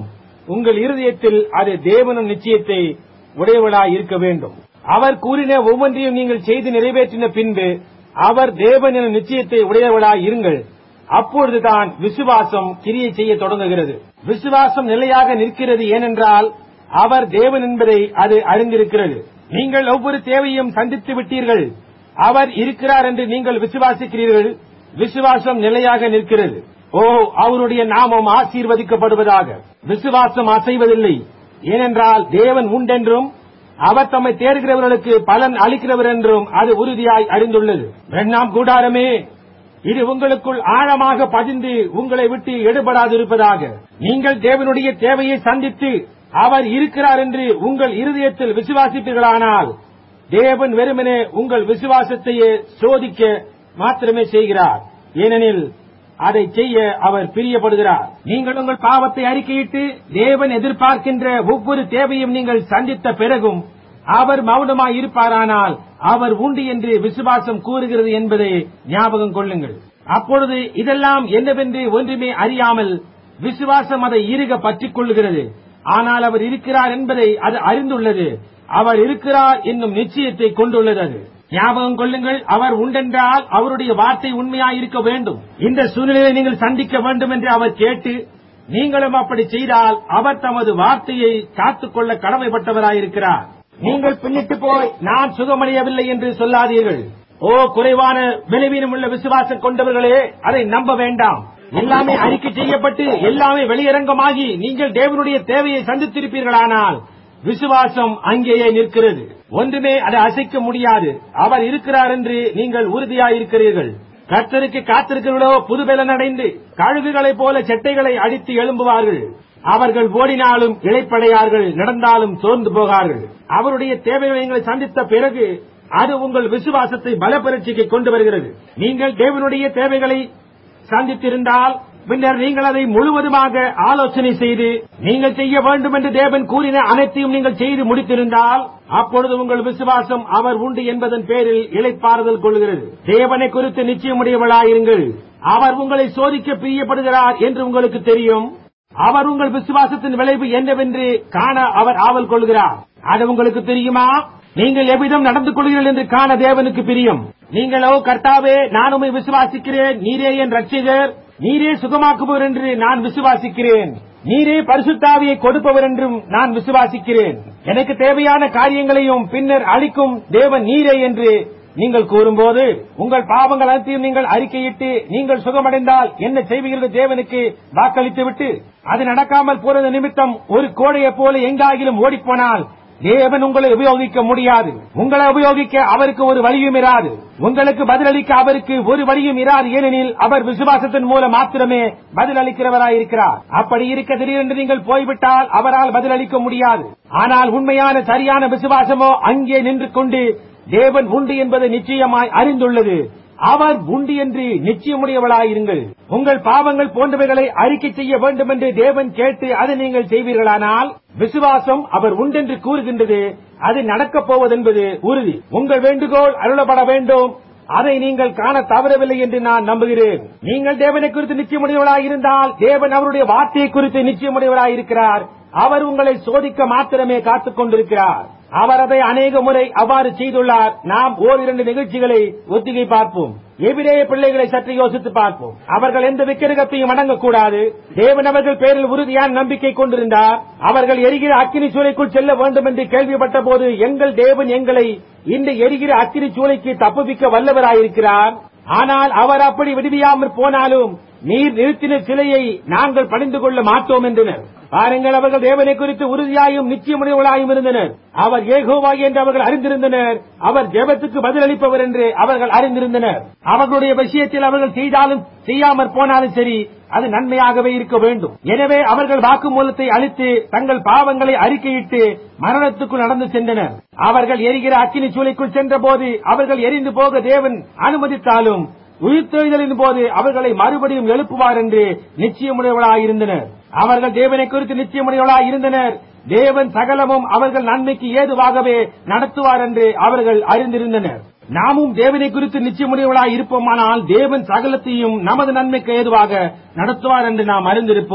உங்கள் இருதயத்தில் அது தேவனும் நிச்சயத்தை உடையவளாய் இருக்க வேண்டும் அவர் கூறின ஒவ்வொன்றையும் நீங்கள் செய்து நிறைவேற்றின பின்பு அவர் தேவன் எனும் நிச்சயத்தை உடையவளாய் இருங்கள் அப்பொழுதுதான் விசுவாசம் கிரியை செய்ய தொடங்குகிறது விசுவாசம் நிலையாக நிற்கிறது ஏனென்றால் அவர் தேவன் என்பதை அது அறிந்திருக்கிறது நீங்கள் ஒவ்வொரு தேவையும் சந்தித்து விட்டீர்கள் அவர் இருக்கிறார் என்று நீங்கள் விசுவாசிக்கிறீர்கள் விசுவாசம் நிலையாக நிற்கிறது ஓ அவருடைய நாமம் ஆசீர்வதிக்கப்படுவதாக விசுவாசம் அசைவதில்லை ஏனென்றால் தேவன் உண்டென்றும் அவர் தம்மை தேடுகிறவர்களுக்கு பலன் அளிக்கிறவர் என்றும் அது உறுதியாய் அறிந்துள்ளது இரண்டாம் கூடாரமே இது உங்களுக்குள் ஆழமாக பதிந்து உங்களை விட்டு எடுபடாதிருப்பதாக நீங்கள் தேவனுடைய தேவையை சந்தித்து அவர் இருக்கிறார் என்று உங்கள் இருதயத்தில் விசுவாசிப்பீர்களானால் தேவன் வெறுமனே உங்கள் விசுவாசத்தையே சோதிக்க மாத்திரமே செய்கிறார் ஏனெனில் அதை செய்ய அவர் பிரியப்படுகிறார் நீங்கள் உங்கள் பாவத்தை அறிக்கையிட்டு தேவன் எதிர்பார்க்கின்ற ஒவ்வொரு தேவையும் நீங்கள் சந்தித்த பிறகும் அவர் மௌனமாய் இருப்பாரானால் அவர் உண்டு என்று விசுவாசம் கூறுகிறது என்பதை ஞாபகம் கொள்ளுங்கள் அப்பொழுது இதெல்லாம் என்னவென்று ஒன்றுமே அறியாமல் விசுவாசம் அதை இறுக பற்றிக் கொள்ளுகிறது ஆனால் அவர் இருக்கிறார் என்பதை அது அறிந்துள்ளது அவர் இருக்கிறார் என்னும் நிச்சயத்தை கொண்டுள்ளது அது ஞாபகம் கொள்ளுங்கள் அவர் உண்டென்றால் அவருடைய வார்த்தை உண்மையாயிருக்க வேண்டும் இந்த சூழ்நிலையை நீங்கள் சந்திக்க வேண்டும் என்று அவர் கேட்டு நீங்களும் அப்படி செய்தால் அவர் தமது வார்த்தையை காத்துக்கொள்ள கடமைப்பட்டவராயிருக்கிறார் நீங்கள் பின்னிட்டு போய் நான் சுகமடையவில்லை என்று சொல்லாதீர்கள் ஓ குறைவான பலவீனம் உள்ள விசுவாசம் கொண்டவர்களே அதை நம்ப வேண்டாம் எல்லாமே அறிக்கை செய்யப்பட்டு எல்லாமே வெளியரங்கமாகி நீங்கள் தேவனுடைய தேவையை சந்தித்திருப்பீர்களானால் விசுவாசம் அங்கேயே நிற்கிறது ஒன்றுமே அதை அசைக்க முடியாது அவர் இருக்கிறார் என்று நீங்கள் உறுதியாயிருக்கிறீர்கள் கர்த்தருக்கு காத்திருக்கிறவர்களோ புதுபலன் அடைந்து கழுகுகளைப் போல செட்டைகளை அடித்து எழும்புவார்கள் அவர்கள் ஓடினாலும் இழைப்படையார்கள் நடந்தாலும் சோர்ந்து போகார்கள் அவருடைய தேவைகளை நீங்கள் சந்தித்த பிறகு அது உங்கள் விசுவாசத்தை பலப்பரட்சிக்கு கொண்டு வருகிறது நீங்கள் தேவனுடைய தேவைகளை சந்தித்திருந்தால் பின்னர் நீங்கள் அதை முழுவதுமாக ஆலோசனை செய்து நீங்கள் செய்ய வேண்டும் என்று தேவன் கூறின அனைத்தையும் நீங்கள் செய்து முடித்திருந்தால் அப்பொழுது உங்கள் விசுவாசம் அவர் உண்டு என்பதன் பேரில் இழைப்பாறுதல் கொள்கிறது தேவனை குறித்து நிச்சயமுடையவளாயிருங்கள் அவர் உங்களை சோதிக்க பிரியப்படுகிறார் என்று உங்களுக்கு தெரியும் அவர் உங்கள் விசுவாசத்தின் விளைவு என்னவென்று காண அவர் ஆவல் கொள்கிறார் அது உங்களுக்கு தெரியுமா நீங்கள் எவ்விதம் நடந்து கொள்கிறீர்கள் என்று காண தேவனுக்கு பிரியம் நீங்களோ கர்த்தாவே நான் உம்மை விசுவாசிக்கிறேன் நீரே என் ரட்சிகர் நீரே சுகமாக்குபவர் என்று நான் விசுவாசிக்கிறேன் நீரே பரிசுத்தாவியை கொடுப்பவர் என்றும் நான் விசுவாசிக்கிறேன் எனக்கு தேவையான காரியங்களையும் பின்னர் அளிக்கும் தேவன் நீரே என்று நீங்கள் கூறும்போது உங்கள் பாவங்கள் அனைத்தையும் நீங்கள் அறிக்கையிட்டு நீங்கள் சுகமடைந்தால் என்ன செய்வீர்கள் தேவனுக்கு வாக்களித்துவிட்டு அது நடக்காமல் போறது நிமித்தம் ஒரு கோடையைப் போல எங்காகிலும் ஓடிப்போனால் தேவன் உங்களை உபயோகிக்க முடியாது உங்களை உபயோகிக்க அவருக்கு ஒரு வழியும் இராது உங்களுக்கு பதிலளிக்க அவருக்கு ஒரு வழியும் இராது ஏனெனில் அவர் விசுவாசத்தின் மூலம் மாத்திரமே பதிலளிக்கிறவராயிருக்கிறார் அப்படி இருக்க திடீரென்று நீங்கள் போய்விட்டால் அவரால் பதிலளிக்க முடியாது ஆனால் உண்மையான சரியான விசுவாசமோ அங்கே நின்று கொண்டு தேவன் உண்டு என்பதை நிச்சயமாய் அறிந்துள்ளது அவர் உண்டு என்று நிச்சயமுடையவளாயிருங்கள் உங்கள் பாவங்கள் போன்றவைகளை அறிக்கை செய்ய வேண்டும் என்று தேவன் கேட்டு அதை நீங்கள் செய்வீர்களானால் விசுவாசம் அவர் உண்டென்று கூறுகின்றது அது நடக்கப் போவதென்பது உறுதி உங்கள் வேண்டுகோள் அருளப்பட வேண்டும் அதை நீங்கள் காண தவறவில்லை என்று நான் நம்புகிறேன் நீங்கள் தேவனை குறித்து நிச்சயமுடையவராக இருந்தால் தேவன் அவருடைய வார்த்தையை குறித்து நிச்சயமுடையவராக இருக்கிறார் அவர் உங்களை சோதிக்க மாத்திரமே காத்துக் கொண்டிருக்கிறார் அவர் அதை அநேக முறை அவ்வாறு செய்துள்ளார் நாம் ஓரிரண்டு நிகழ்ச்சிகளை ஒத்திகை பார்ப்போம் எபிரேய பிள்ளைகளை சற்று யோசித்து பார்ப்போம் அவர்கள் எந்த விக்கிரகத்தையும் அடங்கக்கூடாது தேவன் அவர்கள் பேரில் உறுதியான நம்பிக்கை கொண்டிருந்தார் அவர்கள் எரிகிற அக்கினி சூளைக்குள் செல்ல வேண்டும் என்று கேள்விப்பட்ட போது எங்கள் தேவன் எங்களை இந்த எரிகிற அக்கினி சூளைக்கு தப்புவிக்க வல்லவராயிருக்கிறார் ஆனால் அவர் அப்படி விடுவியாமற் போனாலும் நீர் நிறுத்தின சிலையை நாங்கள் பணிந்து கொள்ள மாட்டோம் என்றனர் பாருங்கள் அவர்கள் தேவனை குறித்து உறுதியாயும் நிச்சயமுடையவர்களாயும் இருந்தனர் அவர் ஏகோவாய் என்று அவர்கள் அறிந்திருந்தனர் அவர் ஜெபத்துக்கு பதிலளிப்பவர் என்று அவர்கள் அறிந்திருந்தனர் அவர்களுடைய விஷயத்தில் அவர்கள் செய்தாலும் செய்யாமற் போனாலும் சரி அது நன்மையாகவே இருக்க வேண்டும் எனவே அவர்கள் வாக்குமூலத்தை அளித்து தங்கள் பாவங்களை அறிக்கையிட்டு மரணத்துக்குள் நடந்து சென்றனர் அவர்கள் எரிகிற அக்கினி சூளைக்குள் சென்றபோது அவர்கள் எரிந்து போக தேவன் அனுமதித்தாலும் உயிர்த்தெழுதலின் போது அவர்களை மறுபடியும் எழுப்புவார் என்று நிச்சயமுடையவர்களாயிருந்தனர் அவர்கள் தேவனை குறித்து நிச்சயமுடையவர்களாய் இருந்தனர் தேவன் சகலமும் அவர்கள் நன்மைக்கு ஏதுவாகவே நடத்துவார் என்று அவர்கள் அறிந்திருந்தனர் நாமும் தேவனை குறித்து நிச்சயமுடையவர்களாய் இருப்போமானால் தேவன் சகலத்தையும் நமது நன்மைக்கு ஏதுவாக நடத்துவார் என்று நாம் அறிந்திருப்போம்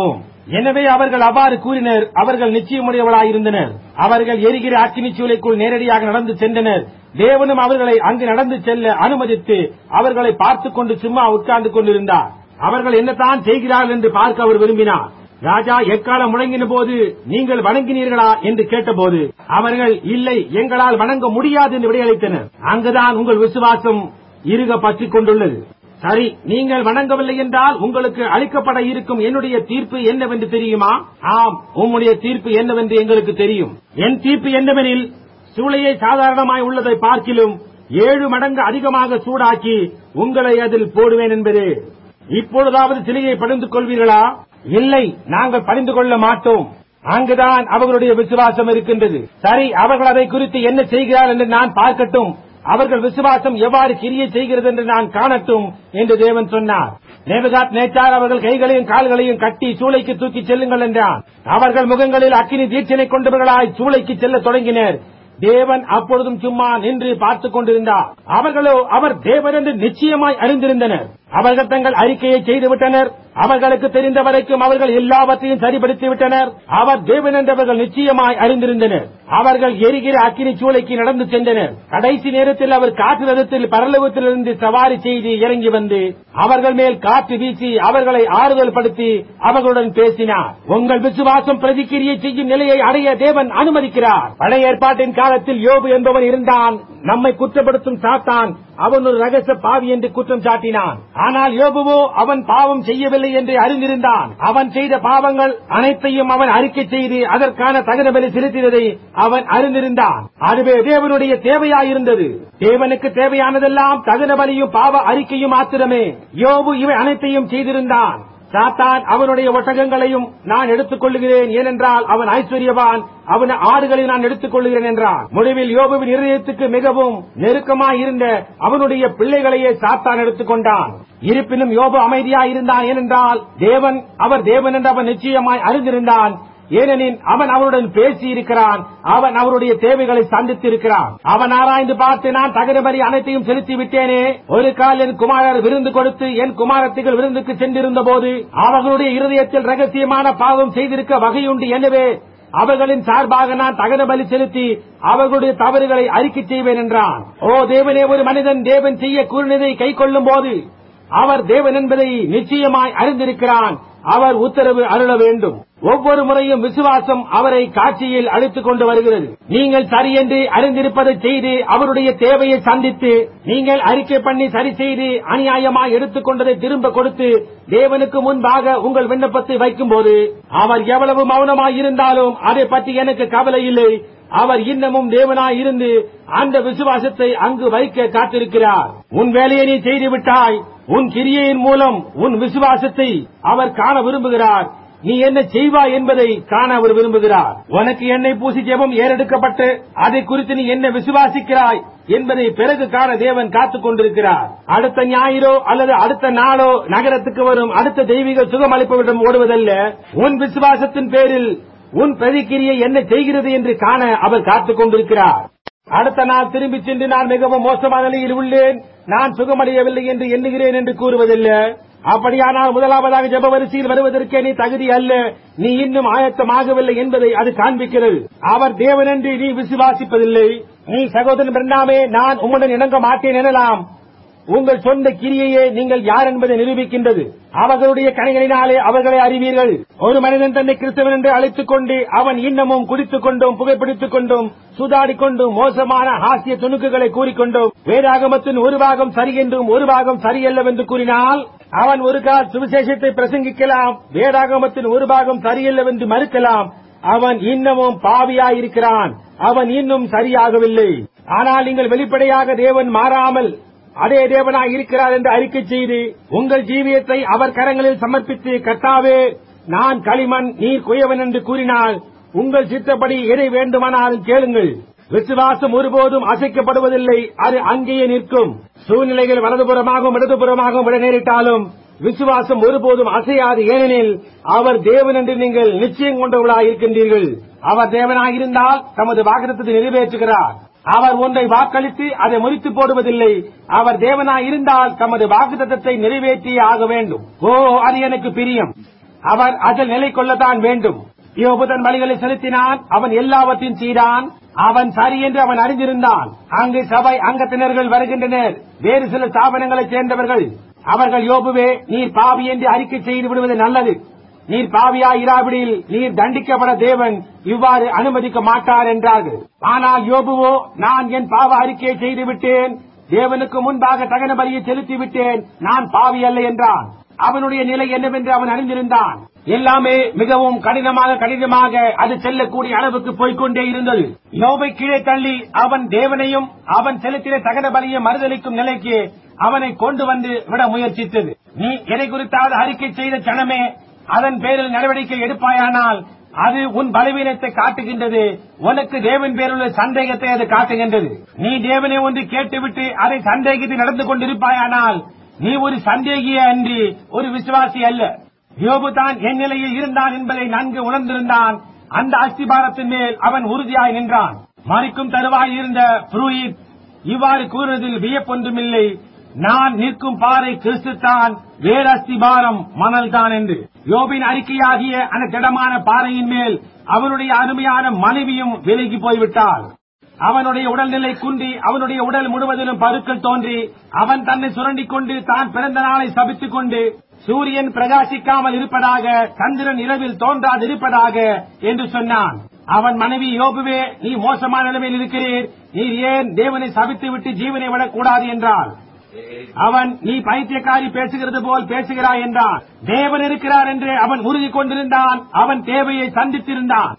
எனவே அவர்கள் அவ்வாறு கூறினர் அவர்கள் நிச்சயமுடையவளாயிருந்தனர் அவர்கள் எரிகிற அக்கினி சூளைக்குள் நேரடியாக நடந்து சென்றனர் தேவனும் அவர்களை அங்கு நடந்து செல்ல அனுமதித்து அவர்களை பார்த்துக் கொண்டு சும்மா உட்கார்ந்து கொண்டிருந்தார் அவர்கள் என்னத்தான் செய்கிறார்கள் என்று பார்க்க அவர் விரும்பினார் ராஜா எக்காலம் முழங்கின போது நீங்கள் வணங்கினீர்களா என்று கேட்டபோது அவர்கள் இல்லை எங்களால் வணங்க முடியாது என்று விடையளித்தனர் அங்குதான் உங்கள் விசுவாசம் இருக பற்றிக் கொண்டுள்ளது சரி நீங்கள் வணங்கவில்லை என்றால் உங்களுக்கு அளிக்கப்பட இருக்கும் என்னுடைய தீர்ப்பு என்னவென்று தெரியுமா ஆம் உம்முடைய தீர்ப்பு என்னவென்று எங்களுக்கு தெரியும் என் தீர்ப்பு என்னவெனில் சூளையை சாதாரணமாய் உள்ளதை பார்க்கிலும் ஏழு மடங்கு அதிகமாக சூடாக்கி உங்களை அதில் போடுவேன் என்பதே இப்பொழுதாவது சிலையை பணிந்து கொள்வீர்களா இல்லை நாங்கள் பணிந்து கொள்ள மாட்டோம் அங்குதான் அவர்களுடைய விசுவாசம் இருக்கின்றது சரி அவர்கள் அதை குறித்து என்ன செய்கிறார் என்று நான் பார்க்கட்டும் அவர்கள் விசுவாசம் எவ்வாறு கிரியை செய்கிறது என்று நான் காணட்டும் என்று தேவன் சொன்னார் நேபகாத் நேச்சார் அவர்கள் கைகளையும் கால்களையும் கட்டி சூளைக்கு தூக்கி செல்லுங்கள் என்றான் அவர்கள் முகங்களில் அக்கினி தீட்சனை கொண்டவர்களாய் சூளைக்கு செல்ல தொடங்கினர் தேவன் அப்பொழுதும் சும்மா நின்று பார்த்துக் கொண்டிருந்தார் அவர்களோ அவர் தேவன் என்று நிச்சயமாய் அறிந்திருந்தனர் அவர்கள் தங்கள் அறிக்கையை செய்துவிட்டனர் அவர்களுக்கு தெரிந்த வரைக்கும் அவர்கள் எல்லாவற்றையும் சரிப்படுத்தி விட்டனர் அவர் தேவன் என்றவர்கள் நிச்சயமாய் அறிந்திருந்தனர் அவர்கள் எரிகிற அக்கினி சூளைக்கு நடந்து சென்றனர் கடைசி நேரத்தில் அவர் காற்று ரதத்தில் பரலோகத்திலிருந்து சவாரி செய்து இறங்கி வந்து அவர்கள் மேல் காற்று வீசி அவர்களை ஆறுதல் படுத்தி அவர்களுடன் பேசினார் உங்கள் விசுவாசம் பிரதிக்கிரியை செய்யும் நிலையை அடைய தேவன் அனுமதிக்கிறார் பழைய ஏற்பாட்டின் காலத்தில் யோபு என்பவன் இருந்தான் நம்மை குற்றப்படுத்தும் சாத்தான் அவன் ஒரு ரகசிய பாவி என்று குற்றம் சாட்டினான் ஆனால் யோபுவோ அவன் பாவம் செய்யவில்லை என்று அறிந்திருந்தான் அவன் செய்த பாவங்கள் அனைத்தையும் அவன் அறிக்கை செய்து அதற்கான தகுந்த பலி செலுத்தியதை அவன் அறிந்திருந்தான் அதுவே தேவனுடைய தேவையாயிருந்தது தேவனுக்கு தேவையானதெல்லாம் தகுந்த பலியும் பாவ அறிக்கையும் மாத்திரமே யோபு இவை அனைத்தையும் செய்திருந்தான் சாத்தான் அவனுடைய ஒட்டகங்களையும் நான் எடுத்துக் கொள்ளுகிறேன் ஏனென்றால் அவன் ஐஸ்வர்யவான் அவன் ஆடுகளை நான் எடுத்துக் கொள்ளுகிறேன் என்றான் முடிவில் யோபுவின் இருதயத்துக்கு மிகவும் நெருக்கமாய் இருந்த அவனுடைய பிள்ளைகளையே சாத்தான் எடுத்துக் கொண்டான் இருப்பினும் யோபு அமைதியாய் இருந்தான் ஏனென்றால் தேவன் அவர் தேவன் என்று அவன் நிச்சயமாய் அறிந்திருந்தான் ஏனெனில் அவன் அவருடன் பேசி இருக்கிறான் அவன் அவருடைய தேவைகளை சந்தித்து இருக்கிறான் அவன் ஆராய்ந்து பார்த்து நான் தகரபரி அனைத்தையும் செலுத்தி விட்டேனே ஒரு கால் என் குமாரர் விருந்து கொடுத்து என் குமாரத்திகள் விருந்துக்கு சென்றிருந்த போது அவர்களுடைய இருதயத்தில் ரகசியமான பாவம் செய்திருக்க வகையுண்டு எனவே அவர்களின் சார்பாக நான் தகன பலி செலுத்தி அவர்களுடைய தவறுகளை அறிக்கை செய்வேன் என்றான் ஓ தேவனே ஒரு மனிதன் தேவன் செய்ய கூறினதை கை கொள்ளும் போது அவர் தேவன் என்பதை நிச்சயமாய் அறிந்திருக்கிறான் அவர் உத்தரவு அருள வேண்டும் ஒவ்வொரு முறையும் விசுவாசம் அவரை காட்சியில் அழைத்துக் கொண்டு வருகிறது நீங்கள் சரி என்று அறிந்திருப்பதை செய்து அவருடைய தேவையை சந்தித்து நீங்கள் அறிக்கை பண்ணி சரி செய்து அநியாயமாய் எடுத்துக்கொண்டதை திரும்ப கொடுத்து தேவனுக்கு முன்பாக உங்கள் விண்ணப்பத்தை வைக்கும்போது அவர் எவ்வளவு மௌனமாய் இருந்தாலும் அதை பற்றி எனக்கு கவலை இல்லை அவர் இன்னமும் தேவனாய் இருந்து அந்த விசுவாசத்தை அங்கு வைக்க காத்திருக்கிறார் உன் வேலையை நீ செய்து விட்டாய் உன் கிரியையின் மூலம் உன் விசுவாசத்தை அவர் காண விரும்புகிறார் நீ என்ன செய்வாய் என்பதை காண அவர் விரும்புகிறார் உனக்கு எண்ணெய் பூசி ஜெபம் ஏறெடுக்கப்பட்டு அதை குறித்து நீ என்ன விசுவாசிக்கிறாய் என்பதை பிறகு காண தேவன் காத்துக் கொண்டிருக்கிறார் அடுத்த ஞாயிறோ அல்லது அடுத்த நாளோ நகரத்துக்கு வரும் அடுத்த தெய்வீக சுகம் அளிப்பவரிடம் ஓடுவதல்ல உன் விசுவாசத்தின் பேரில் உன் பிரதிக்கிரியை என்ன செய்கிறது என்று காண அவர் காத்துக் கொண்டிருக்கிறார் அடுத்த நாள் திரும்பி சென்று நான் மிகவும் மோசமான நிலையில் உள்ளேன் நான் சுகமடையவில்லை என்று எண்ணுகிறேன் என்று கூறுவதில்லை அப்படியானால் முதலாவதாக ஜெப வரிசையில் வருவதற்கே நீ தகுதி அல்ல நீ இன்னும் ஆயத்தமாகவில்லை என்பதை அது காண்பிக்கிறது அவர் தேவன் என்று நீ விசுவாசிப்பதில்லை நீ சகோதரன் பிரண்டாமே நான் உம்முடன் இணங்க மாட்டேன் எனலாம் உங்கள் சொந்த கிரியையே நீங்கள் யார் என்பதை நிரூபிக்கின்றது அவர்களுடைய கணிகளினாலே அவர்களை அறிவீர்கள் ஒரு மனிதன் தன்னை கிறிஸ்தவன் என்று அழைத்துக் கொண்டு அவன் இன்னமும் குடித்துக் கொண்டும் புகைப்பிடித்துக் கொண்டும் சூதாடிக் கொண்டும் மோசமான ஹாஸ்ய துணுக்குகளை கூறிக்கொண்டும் வேதாகமத்தின் ஒரு பாகம் சரி என்றும் ஒரு பாகம் சரியல்லவென்று கூறினால் அவன் ஒரு கால் சுவிசேஷத்தை பிரசங்கிக்கலாம் வேதாகமத்தின் ஒரு பாகம் சரியல்லவென்று மறுக்கலாம் அவன் இன்னமும் பாவியாயிருக்கிறான் அவன் இன்னும் சரியாகவில்லை ஆனால் நீங்கள் வெளிப்படையாக தேவன் மாறாமல் அதே தேவனாய் இருக்கிறார் என்று அறிக்கை செய்து உங்கள் ஜீவியத்தை அவர் கரங்களில் சமர்ப்பித்து கர்த்தாவே நான் களிமண் நீர் குயவன் என்று கூறினால் உங்கள் சித்தப்படி எதை வேண்டுமானாலும் கேளுங்கள் விசுவாசம் ஒருபோதும் அசைக்கப்படுவதில்லை அது அங்கேயே நிற்கும் சூழ்நிலைகள் வலதுபுறமாகவும் இடதுபுறமாகவும் விட நேரிட்டாலும் விசுவாசம் ஒருபோதும் அசையாது ஏனெனில் அவர் தேவன் என்று நீங்கள் நிச்சயம் கொண்டவர்களாக இருக்கின்றீர்கள் அவர் தேவனாக இருந்தால் தமது வாக்குத்தத்தை நிறைவேற்றுகிறார் அவர் ஒன்றை வாக்களித்து அதை முறித்து போடுவதில்லை அவர் தேவனாய் இருந்தால் தமது வாக்குத்தத்தை நிறைவேற்றியே ஆக வேண்டும் ஓ அது எனக்கு பிரியம் அவர் அதில் நிலை கொள்ளத்தான் வேண்டும் யோபு தன் வழிகளை செலுத்தினான் அவன் எல்லாவற்றையும் செய்தான் அவன் சரி என்று அவன் அறிந்திருந்தான் அங்கு சபை அங்கத்தினர்கள் வருகின்றனர் வேறு சில ஸ்தாபனங்களைச் சேர்ந்தவர்கள் அவர்கள் யோபுவே நீர் பாவி என்று அறிக்கை செய்து விடுவது நல்லது நீர் பாவியா இராவிடில் நீர் தண்டிக்கப்பட தேவன் இவ்வாறு அனுமதிக்க மாட்டார் என்றார்கள் ஆனால் யோபுவோ நான் என் பாவ அறிக்கையை செய்து விட்டேன் தேவனுக்கு முன்பாக தகன பலியை செலுத்தி விட்டேன் நான் பாவி அல்ல என்றான் அவனுடைய நிலை என்னவென்று அவன் அறிந்திருந்தான் எல்லாமே மிகவும் கடினமாக கடினமாக அது செல்லக்கூடிய அளவுக்கு போய்க்கொண்டே இருந்தது யோபை கீழே தள்ளி அவன் தேவனையும் அவன் செலுத்தின தகன பலியை மறுதளிக்கும் நிலைக்கு அவனை கொண்டு வந்து விட முயற்சித்தது நீ எதை குறித்தாவது அறிக்கை செய்த கணமே அதன் பேரில் நடவடிக்கை எடுப்பாயானால் அது உன் பலவீனத்தை காட்டுகின்றது உனக்கு தேவன் பேருள்ள சந்தேகத்தை அது காட்டுகின்றது நீ தேவனை ஒன்று கேட்டுவிட்டு அதை சந்தேகித்து நடந்து கொண்டிருப்பாயானால் நீ ஒரு சந்தேகிய அன்றி ஒரு விசுவாசி அல்ல யோபு தான் என் நிலையில் இருந்தான் என்பதை நன்கு உணர்ந்திருந்தான் அந்த அஸ்திபாரத்தின் மேல் அவன் உறுதியாய் நின்றான் மறிக்கும் தருவாய் இருந்த புரூயித் இவ்வாறு கூறுவதில் வியப்பொன்றுமில்லை நான் நிற்கும் பாறை கிறிஸ்துத்தான் வேற அஸ்திபாரம் மணல்தான் என்று யோபின் அறிக்கையாகிய அந்த திடமான பாறையின் மேல் அவனுடைய அருமையான மனைவியும் விலகி போய்விட்டாள் அவனுடைய உடல்நிலை குன்றி அவனுடைய உடல் முழுவதிலும் பருக்கள் தோன்றி அவன் தன்னை சுரண்டிக் கொண்டு தான் பிறந்த நாளை சபித்துக் கொண்டு சூரியன் பிரகாசிக்காமல் இருப்பதாக சந்திரன் இரவில் தோன்றாதிருப்பதாக என்று சொன்னான் அவன் மனைவி யோபுவே நீ மோசமான நிலைமையில் இருக்கிறீர் நீர் ஏன் தேவனை சபித்து விட்டு ஜீவனை விடக்கூடாது என்றாள் அவன் நீ பைத்தியக்காரி பேசுகிறது போல் பேசுகிறாய் என்றான் தேவன் இருக்கிறார் என்று அவன் உறுதி கொண்டிருந்தான் அவன் தேவையை சந்தித்திருந்தான்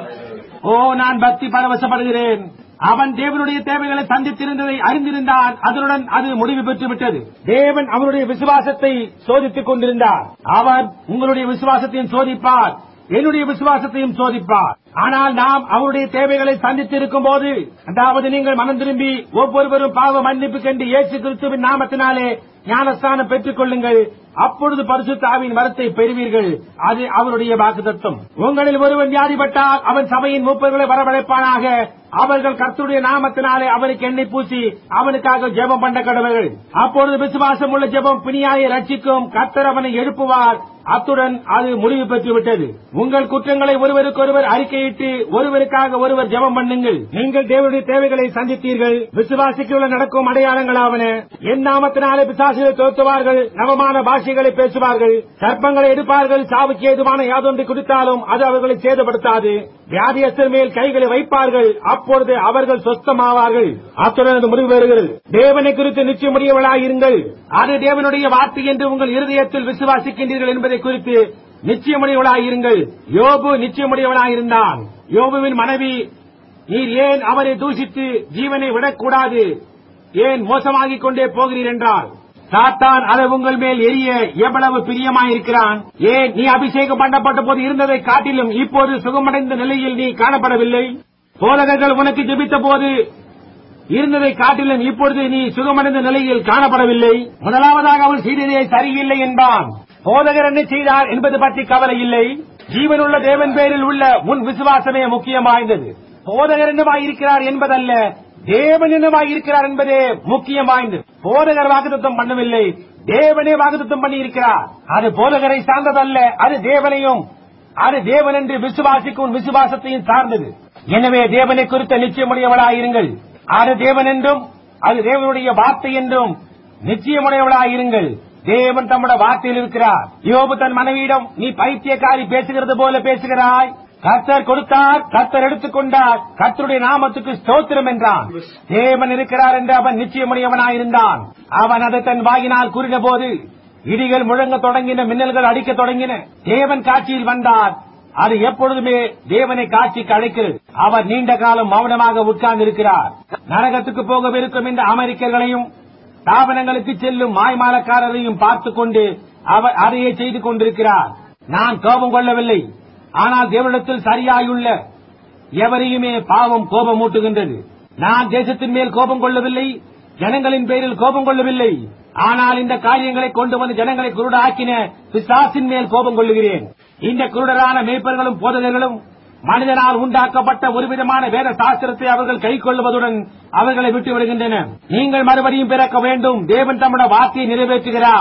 ஓ நான் பக்தி பரவசப்படுகிறேன் அவன் தேவனுடைய தேவைகளை சந்தித்திருந்ததை அறிந்திருந்தான் அதனுடன் அது முடிவு பெற்று விட்டது தேவன் அவனுடைய விசுவாசத்தை சோதித்துக் கொண்டிருந்தார் அவர் உங்களுடைய விசுவாசத்தையும் சோதிப்பார் என்னுடைய விசுவாசத்தையும் சோதிப்பார் ஆனால் நாம் அவருடைய தேவைகளை சந்தித்திருக்கும் போது அதாவது நீங்கள் மனம் திரும்பி ஒவ்வொருவரும் பாவ மன்னிப்பு கண்டு இயேசு கிறிஸ்துவின் நாமத்தினாலே ஞானஸ்தானம் பெற்றுக் கொள்ளுங்கள் அப்பொழுது பரிசுத்தாவின் வரத்தை பெறுவீர்கள் அது அவருடைய வாக்குத்தத்தம் உங்களில் ஒருவன் வியாதிப்பட்டால் அவன் சபையின் மூப்பர்களை வரவழைப்பானாக அவர்கள் கர்த்தருடைய நாமத்தினாலே அவனுக்கு எண்ணெய் பூசி அவனுக்காக ஜெபம் பண்ண கடவர்கள் அப்பொழுது விசுவாசம் உள்ள ஜெபம் பிணியாயை ரட்சிக்கும் கர்த்தர் அவனை எழுப்புவார் அத்துடன் அது முடிவு பெற்றுவிட்டது உங்கள் குற்றங்களை ஒருவருக்கொருவர் அறிக்கையிட்டு ஒருவருக்காக ஒருவர் ஜெபம் பண்ணுங்கள் நீங்கள் தேவனுடைய தேவைகளை சந்தித்தீர்கள் விசுவாசிக்குள்ள நடக்கும் அடையாளங்களாவன என் நாமத்தினாலே பிசாசுகளை தோத்துவார்கள் நவமான பாஷைகளை பேசுவார்கள் சர்ப்பங்களை எடுப்பார்கள் சாவுக்கு ஏதுவான யாதொன்று குடித்தாலும் அது அவர்களை சேதப்படுத்தாது வியாதியஸ்தர் மேல் கைகளை வைப்பார்கள் அப்பொழுது அவர்கள் சொஸ்தமாவார்கள் அத்துடன் அது முடிவு பெறுகிறது தேவனை குறித்து நிச்சயமுடையவளாயிருங்கள் அது தேவனுடைய வார்த்தை என்று உங்கள் இருதயத்தில் விசுவாசிக்கின்றீர்கள் என்பதை குறித்து நிச்சயமுடையவளாயிருங்கள் யோபு நிச்சயமுடையவளாயிருந்தான் யோபுவின் மனைவி நீர் ஏன் அவரை தூஷித்து ஜீவனை விடக்கூடாது ஏன் மோசமாகிக் கொண்டே போகிறீர் என்றால் சாத்தான் அதை உங்கள் மேல் எரிய எவ்வளவு பிரியமாயிருக்கிறான் ஏன் நீ அபிஷேகம் பண்ணப்பட்ட போது இருந்ததை காட்டிலும் இப்போது சுகமடைந்த நிலையில் நீ காணப்படவில்லை போதகர்கள் உனக்கு ஜெபித்த போது இருந்ததை காட்டிலும் இப்பொழுது நீ சுகமடைந்த நிலையில் காணப்படவில்லை முதலாவதாக அவள் செய்ததே சரியில்லை என்பான் போதகர் என்ன செய்தார் என்பது பற்றி கவலை இல்லை ஜீவனுள்ள தேவன் பேரில் உள்ள உன் விசுவாசமே முக்கியமாய்ந்தது போதகர் என்னவாய் இருக்கிறார் என்பதல்ல தேவன் என்னவாய் இருக்கிறார் என்பதே முக்கியம் வாய்ந்தது போதகர் வாக்குத்தம் பண்ணவில்லை தேவனே வாக்குத்தம் பண்ணி இருக்கிறார் அது போதகரை சார்ந்ததல்ல அது தேவனையும் அது தேவன் என்று விசுவாசிக்கும் உன் விசுவாசத்தையும் சார்ந்தது எனவே தேவனை குறித்த நிச்சயமுடையவளாயிருங்கள் அது தேவன் என்றும் அது தேவனுடைய வார்த்தை என்றும் நிச்சயமுடையவளாயிருங்கள் தேவன் தம்முடைய வார்த்தையில் இருக்கிறார் யோபு தன் மனைவியிடம் நீ பைத்தியக்காரி பேசுகிறது போல பேசுகிறாய் கர்த்தர் கொடுத்தார் கர்த்தர் எடுத்துக்கொண்டார் கர்த்தருடைய நாமத்துக்கு ஸ்தோத்திரம் என்றான் தேவன் இருக்கிறார் என்று அவன் நிச்சயமுடையவனாயிருந்தான் அவன் அதை தன் வாயினால் கூறின போது இடிகள் முழங்க தொடங்கின மின்னல்கள் அடிக்க தொடங்கின தேவன் காட்சியில் வந்தார் அது எப்பொழுதுமே தேவனை காட்சிக்கு அழைக்கிறது அவர் நீண்ட காலம் மௌனமாக உட்கார்ந்து இருக்கிறார் நரகத்துக்கு போகவிருக்கும் இந்த அமெரிக்கர்களையும் ஸ்தாபனங்களுக்கு செல்லும் மாய்மாலக்காரரையும் பார்த்துக் கொண்டு அவர் அதையே செய்து கொண்டிருக்கிறார் நான் கோபம் கொள்ளவில்லை ஆனால் தேவனிடத்தில் சரியாயுள்ள எவரையுமே பாவம் கோபம் மூட்டுகின்றது நான் தேசத்தின் மேல் கோபம் கொள்ளவில்லை ஜனங்களின் பேரில் கோபம் கொள்ளவில்லை ஆனால் இந்த காரியங்களை கொண்டு வந்து ஜனங்களை குருடாக்கின பிசாசின் மேல் கோபம் கொள்ளுகிறேன் இந்த குருடரான மேய்ப்பர்களும் போதகர்களும் மனிதனால் உண்டாக்கப்பட்ட ஒரு விதமான வேத சாஸ்திரத்தை அவர்கள் கை கொள்வதுடன் அவர்களை விட்டு விடுகின்றனர் நீங்கள் மறுபடியும் பிறக்க வேண்டும் தேவன் தம்முடைய வார்த்தையை நிறைவேற்றுகிறார்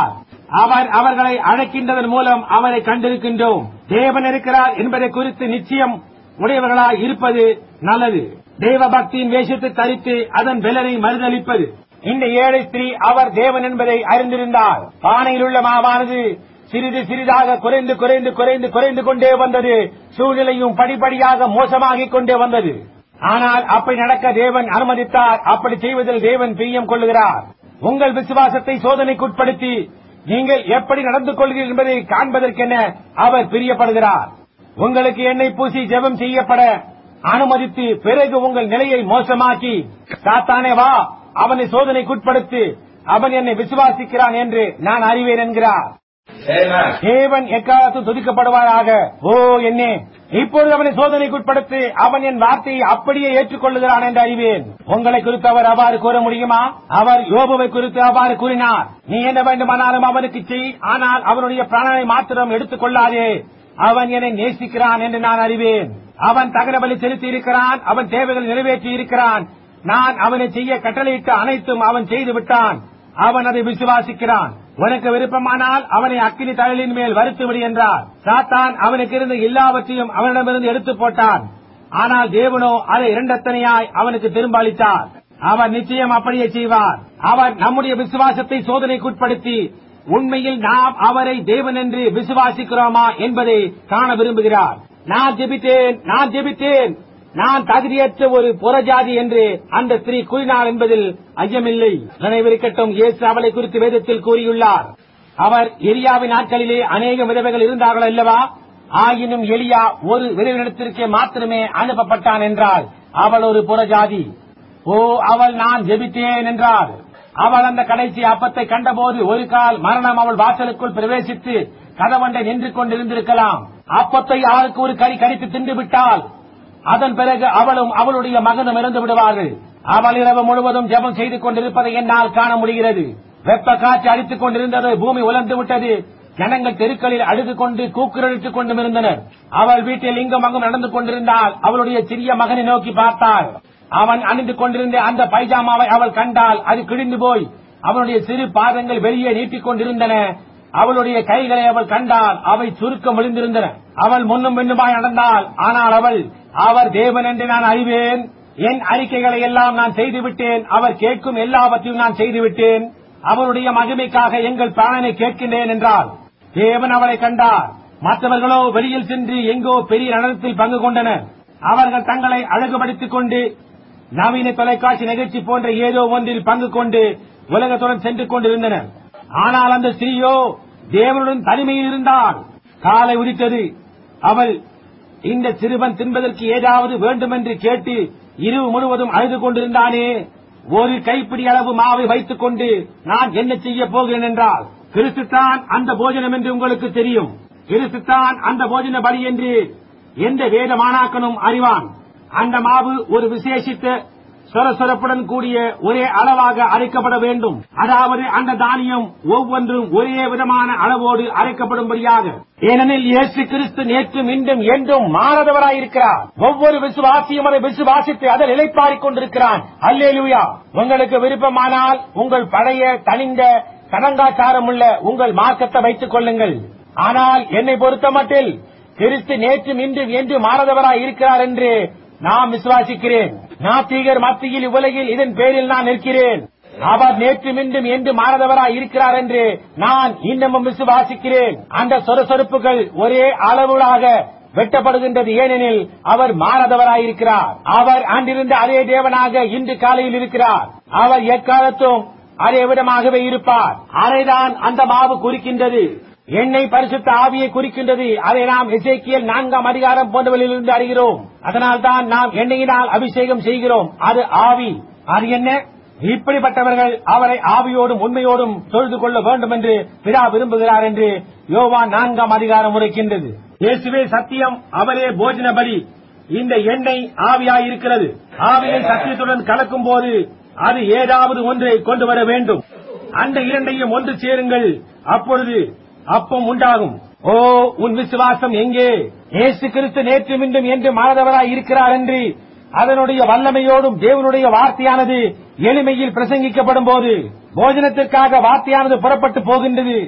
அவர் அவர்களை அழைக்கின்றதன் மூலம் அவரை கண்டிருக்கின்றோம் தேவன் இருக்கிறார் என்பதை குறித்து நிச்சயம் உடையவர்களாய் இருப்பது நல்லது தேவ பக்தியின் வேஷத்தை தரித்து அதன் பெலனை மறுதளிப்பது இந்த ஏழை ஸ்திரீ அவர் தேவன் என்பதை அறிந்திருந்தார் பானையில் உள்ள மாவானது சிறிது சிறிதாக குறைந்து குறைந்து குறைந்து குறைந்து கொண்டே வந்தது சூழ்நிலையும் படிப்படியாக மோசமாகிக் கொண்டே வந்தது ஆனால் அப்படி நடக்க தேவன் அனுமதித்தார் அப்படி செய்வதில் தேவன் பிரியம் கொள்ளுகிறார் உங்கள் விசுவாசத்தை சோதனைக்குட்படுத்தி நீங்கள் எப்படி நடந்து கொள்கிறீர்கள் என்பதை காண்பதற்கென அவர் பிரியப்படுகிறார் உங்களுக்கு எண்ணெய் பூசி ஜெபம் செய்யப்பட அனுமதித்து பிறகு உங்கள் நிலையை மோசமாக்கி சாத்தானே வா அவனை சோதனைக்குட்படுத்து அவன் என்னை விசுவாசிக்கிறான் என்று நான் அறிவேன் என்கிறார் Amen. தேவன் எக்காலத்தும் துதிக்கப்படுவாராக ஓ என்னே இப்பொழுது அவனை சோதனைக்குட்படுத்து அவன் என் வார்த்தையை அப்படியே ஏற்றுக்கொள்ளுகிறான் என்று அறிவேன் உங்களை குறித்து அவர் அவ்வாறு கூற முடியுமா அவர் யோபுவை குறித்து அவ்வாறு கூறினார் நீ என்ன வேண்டுமானாலும் அவனுக்கு செய் ஆனால் அவனுடைய பிராணனை மாத்திரம் எடுத்துக் கொள்ளாதே அவன் என்னை நேசிக்கிறான் என்று நான் அறிவேன் அவன் தகன பலி செலுத்தி இருக்கிறான் அவன் தேவைகள் நிறைவேற்றி இருக்கிறான் நான் அவனை செய்ய கட்டளையிட்ட அனைத்தும் அவன் செய்து விட்டான் அவன் அதை விசுவாசிக்கிறான் உனக்கு விருப்பமானால் அவனை அக்கினி தழலின் மேல் வருத்துவிடு என்றார் சாத்தான் அவனுக்கு இருந்த எல்லாவற்றையும் அவனிடமிருந்து எடுத்து போட்டான் ஆனால் தேவனோ அதை இரண்டத்தனையாய் அவனுக்கு திரும்ப அளித்தார் அவர் நிச்சயம் அப்படியே செய்வார் அவர் நம்முடைய விசுவாசத்தை சோதனைக்குட்படுத்தி உண்மையில் நாம் அவரை தேவன் என்று விசுவாசிக்கிறோமா என்பதை காண விரும்புகிறார் நான் ஜெபித்தேன் நான் ஜெபித்தேன் நான் தகுதியற்ற ஒரு புறஜாதி என்று அந்த ஸ்திரீ கூறினார் என்பதில் ஐயமில்லை நினைவிருக்கட்டும் இயேசு அவளை குறித்து வேதத்தில் கூறியுள்ளார் அவர் எலியாவின் நாட்களிலே அநேக விதவைகள் இருந்தார்கள் அல்லவா ஆயினும் எலியா ஒரு விரைவிடத்திற்கே மாத்திரமே அனுப்பப்பட்டான் என்றால் அவள் ஒரு புறஜாதி ஓ அவள் நான் ஜெபித்தேன் என்றாள் அவள் அந்த கடைசி அப்பத்தை கண்டபோது ஒரு கால் மரணம் அவள் வாசலுக்குள் பிரவேசித்து கதவண்டை நின்று கொண்டிருந்திருக்கலாம் அப்பத்தை ஆளுக்கு ஒரு கறி கடித்து தின்று விட்டால் அதன் பிறகு அவளும் அவளுடைய மகனும் இறந்து விடுவார்கள் அவள் இரவு முழுவதும் ஜெபம் செய்து கொண்டிருப்பதை என்னால் காண முடிகிறது வெப்ப காற்று அடித்துக் கொண்டிருந்தது பூமி உலர்ந்து விட்டது ஜனங்கள் தெருக்களில் அழுது கொண்டு கூக்குரலிட்டுக் கொண்டும் இருந்தனர் அவள் வீட்டில் இங்கும் அங்கும் நடந்து கொண்டிருந்தால் அவளுடைய சிறிய மகனை நோக்கி பார்த்தாள் அவன் அணிந்து கொண்டிருந்த அந்த பைஜாமாவை அவள் கண்டால் அது கிழிந்து போய் அவனுடைய சிறு பாதங்கள் வெளியே நீட்டிக் கொண்டிருந்தன அவளுடைய கைகளை அவள் கண்டால் அவை சுருக்கம் விழுந்திருந்தன அவள் முன்னும் பின்னுமாய் நடந்தாள் ஆனால் அவள் அவர் தேவன் என்று நான் அறிவேன் என் அறிக்கைகளை எல்லாம் நான் செய்துவிட்டேன் அவர் கேட்கும் எல்லாவற்றையும் நான் செய்துவிட்டேன் அவருடைய மகிமைக்காக எங்கள் பிராணனை கேட்கின்றேன் என்றால் தேவன் அவளை கண்டார் மற்றவர்களோ வெளியில் சென்று எங்கோ பெரிய நடனத்தில் பங்கு கொண்டனர் அவர்கள் தங்களை அழகுபடுத்திக் கொண்டு நவீன தொலைக்காட்சி நிகழ்ச்சி போன்ற ஏதோ ஒன்றில் பங்கு கொண்டு உலகத்துடன் சென்று கொண்டிருந்தனர் ஆனால் அந்த ஸ்திரீயோ தேவனுடன் தனிமையில் இருந்தாள் காலை உதித்தது அவள் இந்த சிறுவன் தின்பதற்கு ஏதாவது வேண்டுமென்று கேட்டு இரவு முழுவதும் அழுது கொண்டிருந்தானே ஒரு கைப்பிடி அளவு மாவை வைத்துக் கொண்டு நான் என்ன செய்ய போகிறேன் என்றால் கிறிஸ்துத்தான் அந்த போஜனம் என்று உங்களுக்கு தெரியும் கிறிஸ்துத்தான் அந்த போஜன பலி என்று எந்த வேத மாணாக்கனும் அறிவான் அந்த மாவு ஒரு விசேஷித்த சொரசொரப்புடன் கூடிய ஒரே அளவாக அரைக்கப்பட வேண்டும் அதாவது அந்த தானியம் ஒவ்வொன்றும் ஒரே விதமான அளவோடு அரைக்கப்படும்படியாக ஏனெனில் இயேசு கிறிஸ்து நேற்றும் இன்றும் என்றும் மாறாதவராயிருக்கிறார் ஒவ்வொரு விசுவாசியும் அதை விசுவாசித்து அதை நிலைப்பாரிக் கொண்டிருக்கிறான் அல்லேலூயா உங்களுக்கு விருப்பமானால் உங்கள் பழைய தனிந்த சடங்காச்சாரம் உள்ள உங்கள் மார்க்கத்தை வைத்துக் கொள்ளுங்கள் ஆனால் என்னை பொறுத்தமட்டில் கிறிஸ்து நேற்றும் இன்றும் என்று மாறாதவராய் இருக்கிறார் என்று நான் விசுவாசிக்கிறேன் நாத்திகர் மத்தியில் இவ்வுலகில் இதன் பேரில் நான் நிற்கிறேன் அவர் நேற்றும் இன்றும் என்று மாறாதவராய் இருக்கிறார் என்று நான் இன்னமும் விசுவாசிக்கிறேன் அந்த சொரசொருப்புகள் ஒரே அளவுகளாக வெட்டப்படுகின்றது ஏனெனில் அவர் மாறாதவராயிருக்கிறார் அவர் அன்றிருந்த அதே தேவனாக இன்று காலையில் இருக்கிறார் அவர் எக்காலத்தும் அதே விதமாகவே இருப்பார் அதைதான் அந்த மாவு குறிக்கின்றது எண்ணெய் பரிசுத்த ஆவியை குறிக்கின்றது அதை நாம் இசைக்கியல் நான்காம் அதிகாரம் போன்றவற்றிலிருந்து அறிகிறோம் அதனால் தான் நாம் எண்ணெயினால் அபிஷேகம் செய்கிறோம் அது ஆவி அது என்ன இப்படிப்பட்டவர்கள் அவரை ஆவியோடும் உண்மையோடும் தொழுது கொள்ள வேண்டும் என்று பிதா விரும்புகிறார் என்று யோவான் நான்காம் அதிகாரம் உரைக்கின்றது இயேசுவே சத்தியம் அவரே போஜன பலி இந்த எண்ணெய் ஆவியாயிருக்கிறது ஆவியின் சத்தியத்துடன் கலக்கும் போது அது ஏதாவது ஒன்றை கொண்டு வர வேண்டும் அந்த இரண்டையும் ஒன்று சேருங்கள் அப்பொழுது அப்பம் உண்டாகும் ஓ உன் விசுவாசம் எங்கே இயேசு கிறிஸ்து நேற்று மீண்டும் என்று மாறதவராய் இருக்கிறார் என்று அதனுடைய வல்லமையோடும் தேவனுடைய வார்த்தையானது எளிமையில் பிரசங்கிக்கப்படும் போது போஜனத்திற்காக வார்த்தையானது புறப்பட்டு போகின்றது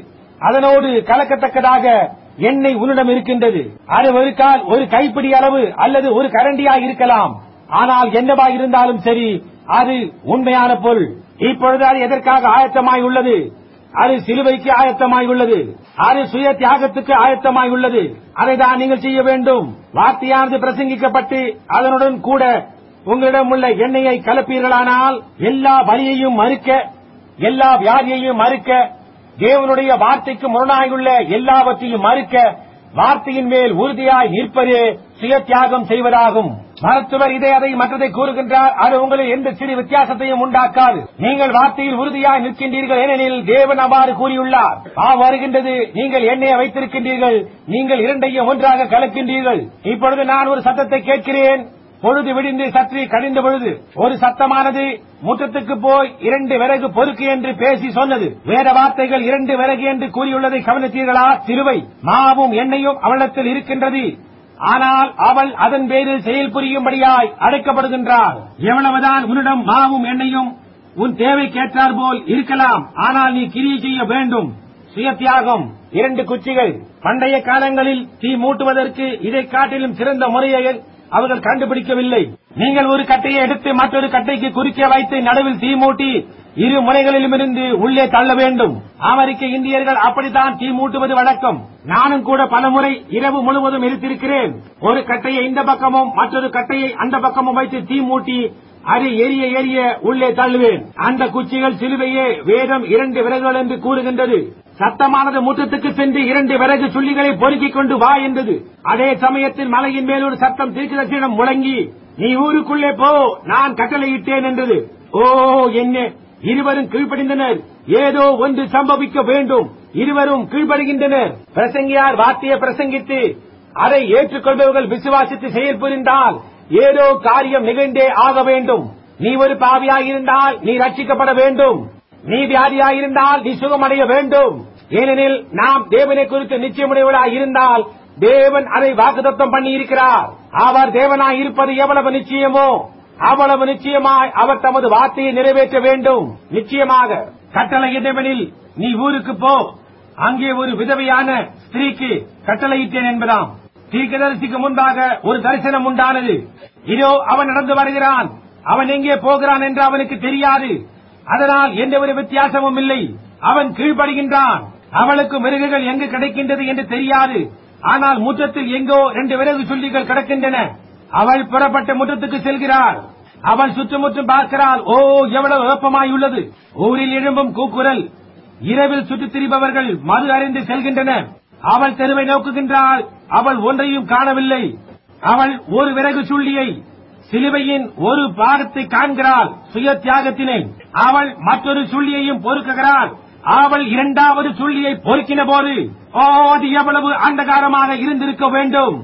அதனோடு கலக்கத்தக்கதாக எண்ணெய் உன்னிடம் இருக்கின்றது அது ஒரு கால் ஒரு கைப்பிடி அளவு அல்லது ஒரு கரண்டியா இருக்கலாம் ஆனால் என்னவா இருந்தாலும் சரி அது உண்மையான பொருள் இப்பொழுது அது எதற்காக ஆயத்தமாய் உள்ளது அது சிலுவைக்கு ஆயத்தமாய் உள்ளது அது சுய தியாகத்துக்கு ஆயத்தமாய் உள்ளது அதை தான் நீங்கள் செய்ய வேண்டும் வார்த்தையானது பிரசங்கிக்கப்பட்டு அதனுடன் கூட உங்களிடம் உள்ள எண்ணெயை கலப்பீர்களானால் எல்லா வலியையும் மறுக்க எல்லா வியாதியையும் மறுக்க தேவனுடைய வார்த்தைக்கு முரணாயுள்ள எல்லாவற்றையும் மறுக்க வார்த்தையின் மேல் உறுதியாய் நிற்பதே சுய தியாகம் செய்வதாகும் மருத்துவர் இதை அதை மற்றதை கூறுகின்றார் அது உங்களில் எந்த சிறு வித்தியாசத்தையும் உண்டாக்காது நீங்கள் வார்த்தையில் உறுதியாய் நிற்கின்றீர்கள் ஏனெனில் தேவன் அவ்வாறு கூறியுள்ளார் ஆ வருகின்றது நீங்கள் எண்ணெயை வைத்திருக்கின்றீர்கள் நீங்கள் இரண்டையும் ஒன்றாக கலக்கின்றீர்கள் இப்பொழுது நான் ஒரு சத்தத்தை கேட்கிறேன் பொழுது விடிந்து சற்று கடிந்த பொழுது ஒரு சத்தமானது முற்றத்துக்கு போய் இரண்டு விறகு பொறுக்கு என்று பேசி சொன்னது வேற வார்த்தைகள் இரண்டு விறகு என்று கூறியுள்ளதை கவனித்தீர்களா சிலுவை மாவும் எண்ணெயும் அவளிடத்தில் இருக்கின்றது ஆனால் அவள் அதன் பேரில் செயல் புரியும்படியாய் அடைக்கப்படுகின்றாள் எவ்வளவுதான் உன்னிடம் மாவும் எண்ணெயும் உன் தேவைக்கேற்றார் போல் இருக்கலாம் ஆனால் நீ கிரியை செய்ய வேண்டும் சுயத்தியாகம் இரண்டு குச்சிகள் பண்டைய காலங்களில் தீ மூட்டுவதற்கு இதை காட்டிலும் சிறந்த முறையை அவர்கள் கண்டுபிடிக்கவில்லை நீங்கள் ஒரு கட்டையை எடுத்து மற்றொரு கட்டைக்கு குறுக்கே வைத்து நடுவில் தீ மூட்டி இரு முனைகளிலும் இருந்து உள்ளே தள்ள வேண்டும் அமெரிக்க இந்தியர்கள் அப்படித்தான் தீ மூட்டுவது வழக்கம் நானும் கூட பலமுறை இரவு முழுவதும் இருந்திருக்கிறேன் ஒரு கட்டையை இந்த பக்கமும் மற்றொரு கட்டையை அந்த பக்கமும் வைத்து தீ மூட்டி அது எரிய எரிய உள்ளே தள்ளுவேன் அந்த குச்சிகள் சிலுவையே வேதம் இரண்டு விறகுகள் என்று கூறுகின்றது சத்தமானது முற்றத்துக்கு சென்று இரண்டு விறகு சுள்ளிகளை பொறுக்கிக் கொண்டு வா என்றது அதே சமயத்தில் மலையின் மேல் ஒரு சத்தம் தீர்க்கதரிசியிடம் முழங்கி நீ ஊருக்குள்ளே போ நான் கட்டளையிட்டேன் என்றது ஓ என்ன இருவரும் கீழ்ப்படிந்தனர் ஏதோ ஒன்று சம்பவிக்க வேண்டும் இருவரும் கீழ்ப்படுகின்றனர் பிரசங்கியார் வார்த்தையை பிரசங்கித்து அதை ஏற்றுக்கொள்பவர்கள் விசுவாசித்து செயல் புரிந்தால் ஏதோ காரியம் நிகழ்ந்தே ஆக வேண்டும் நீ ஒரு பாவியாயிருந்தால் நீ ரட்சிக்கப்பட வேண்டும் நீ வியாதியாயிருந்தால் நீ சுகமடைய வேண்டும் ஏனெனில் நாம் தேவனை குறித்து நிச்சயமுடையவளாய் இருந்தால் தேவன் அதை வாக்குத்தத்தம் பண்ணி இருக்கிறார் அவர் தேவனாய் இருப்பது எவ்வளவு நிச்சயமோ அவ்வளவு நிச்சயமாய் அவர் தமது வார்த்தையை நிறைவேற்ற வேண்டும் நிச்சயமாக கட்டளையிட்டவனில் நீ ஊருக்கு போ அங்கே ஒரு விதவையான ஸ்திரீக்கு கட்டளையிட்டேன் என்பதாம் தீர்க்கதரிசிக்கு முன்பாக ஒரு தரிசனம் உண்டானது இதோ அவன் நடந்து வருகிறான் அவன் எங்கே போகிறான் என்று அவனுக்கு தெரியாது அதனால் எந்த ஒரு வித்தியாசமும் இல்லை அவன் கீழ்ப்படுகின்றான் அவளுக்கு மிருகங்கள் எங்கு கிடைக்கின்றது என்று தெரியாது ஆனால் முற்றத்தில் எங்கோ ரெண்டு விறகு சுள்ளிகள் கிடக்கின்றன அவள் புறப்பட்ட முற்றத்துக்கு செல்கிறாள் அவள் சுற்றுமுற்றும் பார்க்கிறாள் ஓ எவ்வளவு வெப்பமாய் உள்ளது ஊரில் எழும்பும் கூக்குரல் இரவில் சுற்றித் திரிபவர்கள் மது அறிந்து செல்கின்றனர் அவள் தெருவை நோக்குகின்றாள் அவள் ஒன்றையும் காணவில்லை அவள் ஒரு விறகு சுள்ளியை சிலுவையின் ஒரு பாகத்தை காண்கிறாள் சுய தியாகத்தினை அவள் மற்றொரு சுள்ளியையும் பொறுக்குகிறாள் அவள் இரண்டாவது சுள்ளியை பொறுக்கின போது ஓ அது எவ்வளவு அந்தகாரமாக இருந்திருக்க வேண்டும்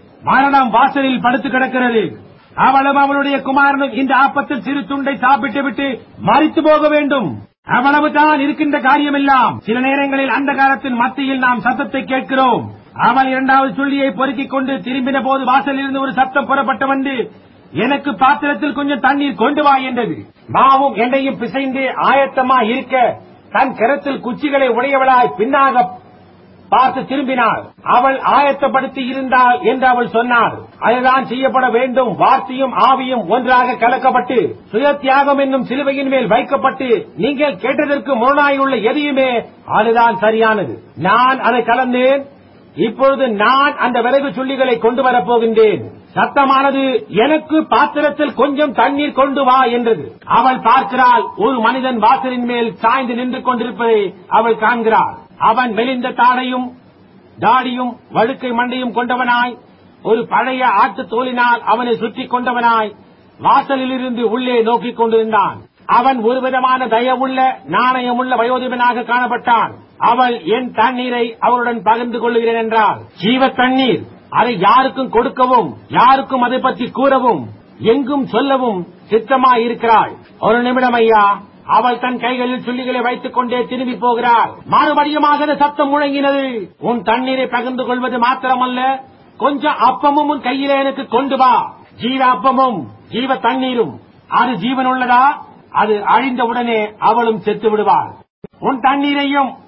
மரணம் வாசலில் படுத்து கிடக்கிறது அவளும் அவளுடைய குமாரனும் இந்த ஆப்பத்தில் சிறு துண்டை சாப்பிட்டு விட்டு மறித்து போக வேண்டும் அவ்வளவுதான் இருக்கின்ற காரியமெல்லாம் சில நேரங்களில் அந்த காலத்தின் மத்தியில் நாம் சத்தத்தை கேட்கிறோம் அவள் இரண்டாவது சொல்லியை பொறுக்கிக் கொண்டு திரும்பின போது வாசலில் இருந்து ஒரு சத்தம் புறப்பட்டு வந்து எனக்கு பாத்திரத்தில் கொஞ்சம் தண்ணீர் கொண்டு வா என்றது மாவும் எண்ணையும் பிசைந்து ஆயத்தமா இருக்க தன் கரத்தில் குச்சிகளை உடையவளாய் பின்னாக பார்த்து திரும்பினாள் அவள் ஆயத்தப்படுத்தி இருந்தாள் என்று அவள் சொன்னாள் அதுதான் செய்யப்பட வேண்டும் வார்த்தையும் ஆவியும் ஒன்றாக கலக்கப்பட்டு சுய தியாகம் என்னும் சிலுவையின் மேல் வைக்கப்பட்டு நீங்கள் கேட்டதற்கு முரணாயுள்ள எதையுமே அதுதான் சரியானது நான் அதை கலந்தேன் இப்பொழுது நான் அந்த விறகு சுள்ளிகளை கொண்டு வரப் போகின்றேன் சத்தமானது எனக்கு பாத்திரத்தில் கொஞ்சம் தண்ணீர் கொண்டு வா என்றது அவள் பார்க்கிறாள் ஒரு மனிதன் வாசலின் மேல் சாய்ந்து நின்று கொண்டிருப்பதை அவள் காண்கிறாள் அவன் மெலிந்த தாடையும் தாடியும் வழுக்கை மண்டையும் கொண்டவனாய் ஒரு பழைய ஆட்டு தோலினால் அவனை சுற்றி கொண்டவனாய் வாசலிலிருந்து உள்ளே நோக்கிக் கொண்டிருந்தான் அவன் ஒரு விதமான தயவுள்ள நாணயமுள்ள வயோதிபனாக காணப்பட்டான் அவள் என் தண்ணீரை அவருடன் பகிர்ந்து கொள்ளுகிறேன் என்றாள் ஜீவ தண்ணீர் அதை யாருக்கும் கொடுக்கவும் யாருக்கும் அதை பற்றி கூறவும் எங்கும் சொல்லவும் சித்தமாய் இருக்கிறாள் ஒரு நிமிடம் ஐயா அவள் தன் கைகளில் சுள்ளிகளை வைத்துக் கொண்டே திரும்பி போகிறாள் மறுபடியுமாக அந்த சத்தம் முழங்கினது உன் தண்ணீரை பகிர்ந்து கொள்வது மாத்திரமல்ல கொஞ்சம் அப்பமும் உன் கையிலே எனக்கு கொண்டு வா ஜீவ அப்பமும் ஜீவ தண்ணீரும் அது ஜீவன் உள்ளதா அது அழிந்தவுடனே அவளும் செத்து விடுவாள் உன் தண்ணீரையும்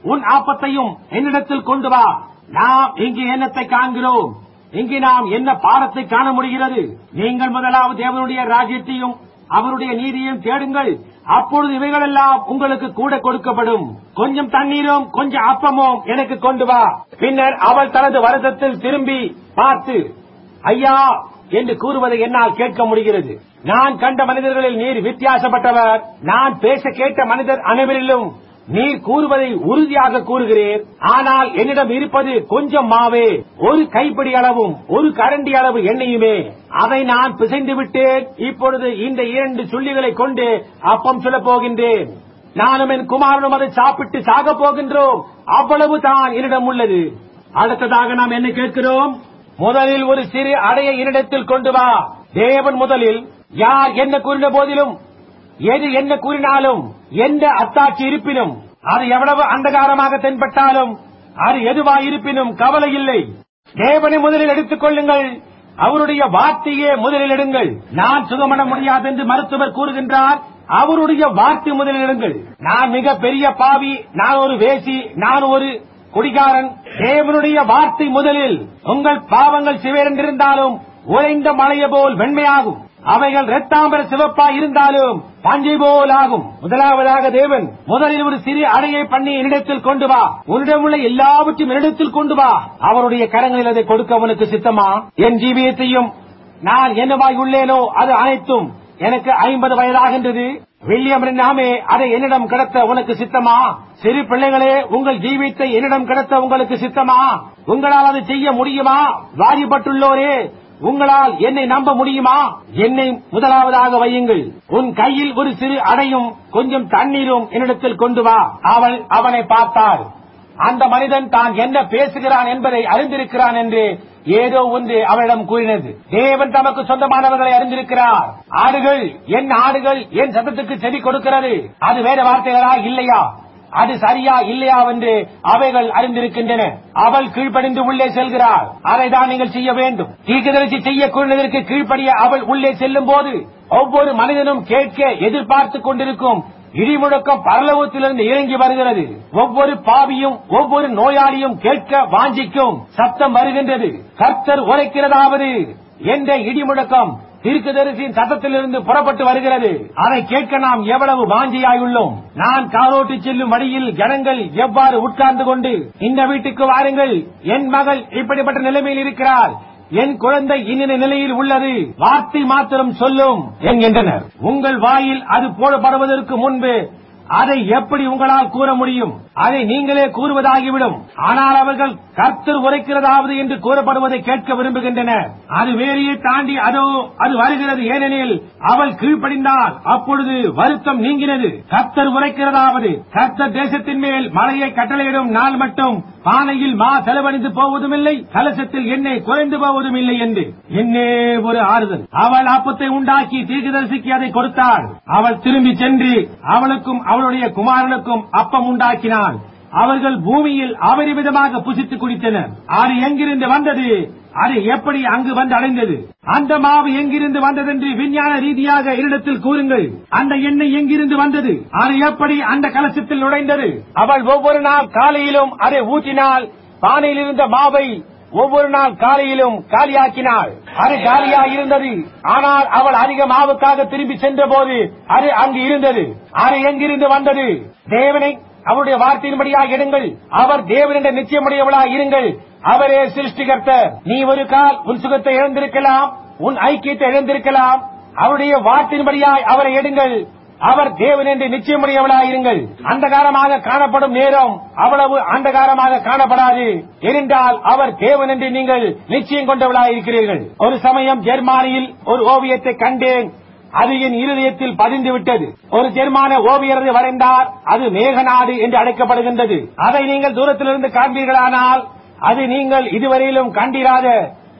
உன் ஆப்பத்தையும் என்னிடத்தில் கொண்டு வா நாம் இங்கு என்னத்தை காண்கிறோம் இங்கு நாம் என்ன பாடத்தை காண முடிகிறது நீங்கள் முதலாவது தேவனுடைய ராஜ்யத்தையும் அவருடைய நீதியையும் தேடுங்கள் அப்பொழுது இவைகளெல்லாம் உங்களுக்கு கூட கொடுக்கப்படும் கொஞ்சம் தண்ணீரும் கொஞ்சம் அப்பமும் எனக்கு கொண்டு வா பின்னர் அவள் தனது வருத்தத்தில் திரும்பி பார்த்து ஐயா என்று கூறுவதை என்னால் கேட்க முடிகிறது நான் கண்ட மனிதர்களில் நீர் வித்தியாசப்பட்டவர் நான் பேச கேட்ட மனிதர் அனைவரிலும் நீர் கூறுவதை உறுதியாக கூறுகிறேன் ஆனால் என்னிடம் இருப்பது கொஞ்சம் மாவே ஒரு கைப்பிடி அளவும் ஒரு கரண்டி அளவு எண்ணெயுமே அதை நான் பிசைந்து விட்டேன் இப்பொழுது இந்த இரண்டு சுள்ளிகளை கொண்டு அப்பம் சொல்லப் போகின்றேன் நானும் என் குமாரனும் அதை சாப்பிட்டு சாகப் போகின்றோம் அவ்வளவு தான் என்னிடம் உள்ளது அடுத்ததாக நாம் என்ன கேட்கிறோம் முதலில் ஒரு சிறு அடையை என்னிடத்தில் கொண்டு வா தேவன் முதலில் யார் என்ன கூறின போதிலும் எது என்ன கூறினாலும் எந்த அத்தாட்சி இருப்பினும் அது எவ்வளவு அந்தகாரமாக தென்பட்டாலும் அது எதுவா இருப்பினும் கவலை இல்லை தேவனை முதலில் எடுத்துக் கொள்ளுங்கள் அவருடைய வார்த்தையே முதலில் எடுங்கள் நான் சுகமண முடியாது என்று மருத்துவர் கூறுகின்றார் அவருடைய வார்த்தை முதலில் எடுங்கள் நான் மிக பெரிய பாவி நான் ஒரு வேசி நான் ஒரு குடிகாரன் தேவனுடைய வார்த்தை முதலில் உங்கள் பாவங்கள் சிவேரென்றிருந்தாலும் உறைந்த மலைய போல் வெண்மையாகும் அவைகள் இரத்தாம்பர சிவப்பா இருந்தாலும் பஞ்சை போல் ஆகும் முதலாவதாக தேவன் முதலில் ஒரு சிறு அடையை பண்ணி என்னிடத்தில் கொண்டு வா உன்னிடம் உள்ள எல்லாவற்றையும் என்னிடத்தில் கொண்டு வா அவருடைய கரங்களில் அதை கொடுக்க அவனுக்கு சித்தமா என் ஜீவியத்தையும் நான் என்னவாய் உள்ளேனோ அது அனைத்தும் எனக்கு ஐம்பது வயதாகின்றது வில்லியம் நாமே அதை என்னிடம் கடத்த உனக்கு சித்தமா சிறு பிள்ளைகளே உங்கள் ஜீவித்தை என்னிடம் கடத்த உங்களுக்கு சித்தமா உங்களால் அதை செய்ய முடியுமா வாரிப்பட்டுள்ளோரே உங்களால் என்னை நம்ப முடியுமா என்னை முதலாவதாக வையுங்கள் உன் கையில் ஒரு சிறு அடையும் கொஞ்சம் தண்ணீரும் என்னிடத்தில் கொண்டு வா அவள் அவனை பார்த்தாள் அந்த மனிதன் தான் என்ன பேசுகிறான் என்பதை அறிந்திருக்கிறான் என்று ஏதோ ஒன்று அவளிடம் கூறினது தேவன் தமக்கு சொந்தமானவர்களை அறிந்திருக்கிறார் ஆடுகள் என் ஆடுகள் என் சத்தத்துக்கு செவி கொடுக்கிறது அது வேற வார்த்தைகளா இல்லையா அது சரியா இல்லையா என்று அவைகள் அறிந்திருக்கின்றன அவள் கீழ்ப்படிந்து உள்ளே செல்கிறாள் அதை தான் நீங்கள் செய்ய வேண்டும் தீர்க்கதரிசி செய்ய கூறினதற்கு கீழ்ப்படிய அவள் உள்ளே செல்லும் போது ஒவ்வொரு மனிதனும் கேட்க எதிர்பார்த்துக் கொண்டிருக்கும் இடிமுழக்கம் பரலோகத்திலிருந்து இறங்கி வருகிறது ஒவ்வொரு பாவியும் ஒவ்வொரு நோயாளியும் கேட்க வாஞ்சிக்கும் சத்தம் வருகின்றது கர்த்தர் உரைக்கிறதாவது என்ற இடிமுழக்கம் தீர்க்கதரிசியின் சத்தத்திலிருந்து புறப்பட்டு வருகிறது அதை கேட்க நாம் எவ்வளவு வாஞ்சியாயுள்ளோம் நான் காரோட்டி செல்லும் வழியில் ஜனங்கள் எவ்வாறு உட்கார்ந்து கொண்டு இந்த வீட்டுக்கு வாருங்கள் என் மகள் இப்படிப்பட்ட நிலைமையில் இருக்கிறார் என் குழந்தை இன்னின நிலையில் உள்ளது வார்த்தை மாத்திரம் சொல்லும் என்கின்றனர் உங்கள் வாயில் அது போடப்படுவதற்கு முன்பு அதை எப்படி உங்களால் கூற முடியும் அதை நீங்களே கூறுவதாகிவிடும் ஆனால் அவர்கள் கர்த்தர் உரைக்கிறதாவது என்று கூறப்படுவதை கேட்க விரும்புகின்றனர் அது வேலையை தாண்டி அதோ அது வருகிறது ஏனெனில் அவள் கீழ்ப்படிந்தால் அப்பொழுது வருத்தம் நீங்கினது கர்த்தர் உரைக்கிறதாவது கர்த்தர் தேசத்தின் மேல் மழையை கட்டளையிடும் நாள் மட்டும் பானையில் மா செலவழிந்து போவதும் இல்லை கலசத்தில் எண்ணெய் குறைந்து போவதும் இல்லை என்று என்னே ஒரு ஆறுதல் அவள் அப்பத்தை உண்டாக்கி தீர்க்கதரிசிக்கு அதை கொடுத்தாள் அவள் திரும்பி சென்று அவளுக்கும் அவளுடைய குமாரனுக்கும் அப்பம் உண்டாக்கினாள் அவர்கள் பூமியில் அபரிமிதமாக புசித்து குடித்தனர் அது எங்கிருந்து வந்தது அது எப்படி அங்கு வந்து அடைந்தது அந்த மாவு எங்கிருந்து வந்ததென்று விஞ்ஞான ரீதியாக என்னிடத்தில் கூறுங்கள் அந்த எண்ணெய் எங்கிருந்து வந்தது அது எப்படி அந்த கலசத்தில் நுழைந்தது அவள் ஒவ்வொரு நாள் காலையிலும் அதை ஊற்றினால் பானையில் இருந்த மாவை ஒவ்வொரு நாள் காலையிலும் காலியாக்கினாள் அது காலியா இருந்தது ஆனால் அவள் அதிக மாவுக்காக திரும்பி சென்ற போது அது அங்கு இருந்தது அது எங்கிருந்து வந்தது தேவனை அவருடைய வார்த்தையின்படியாக எடுங்கள் அவர் தேவன் என்ற நிச்சயமுடையவளாக இருங்கள் அவரே சிருஷ்டிகர்த்தர் நீ ஒரு கால் உன் சுகத்தை இழந்திருக்கலாம் உன் ஐக்கியத்தை இழந்திருக்கலாம் அவருடைய வார்த்தையின்படியாய் அவரை எடுங்கள் அவர் தேவன் என்று நிச்சயமுடையவளாக இருங்கள் அந்தகாரமாக காணப்படும் நேரம் அவ்வளவு அந்தகாரமாக காணப்படாது ஏனென்றால் அவர் தேவன் என்று நீங்கள் நிச்சயம் கொண்டவளாக இருக்கிறீர்கள் ஒரு சமயம் ஜெர்மானியில் ஒரு ஓவியத்தை கண்டேன் அது என் இருதயத்தில் பதிந்து விட்டது ஒரு ஜெர்மான ஓவியரது வரைந்தார் அது மேகநாடு என்று அழைக்கப்படுகின்றது அதை நீங்கள் தூரத்திலிருந்து காண்பீர்களானால் அது நீங்கள் இதுவரையிலும் கண்டிராத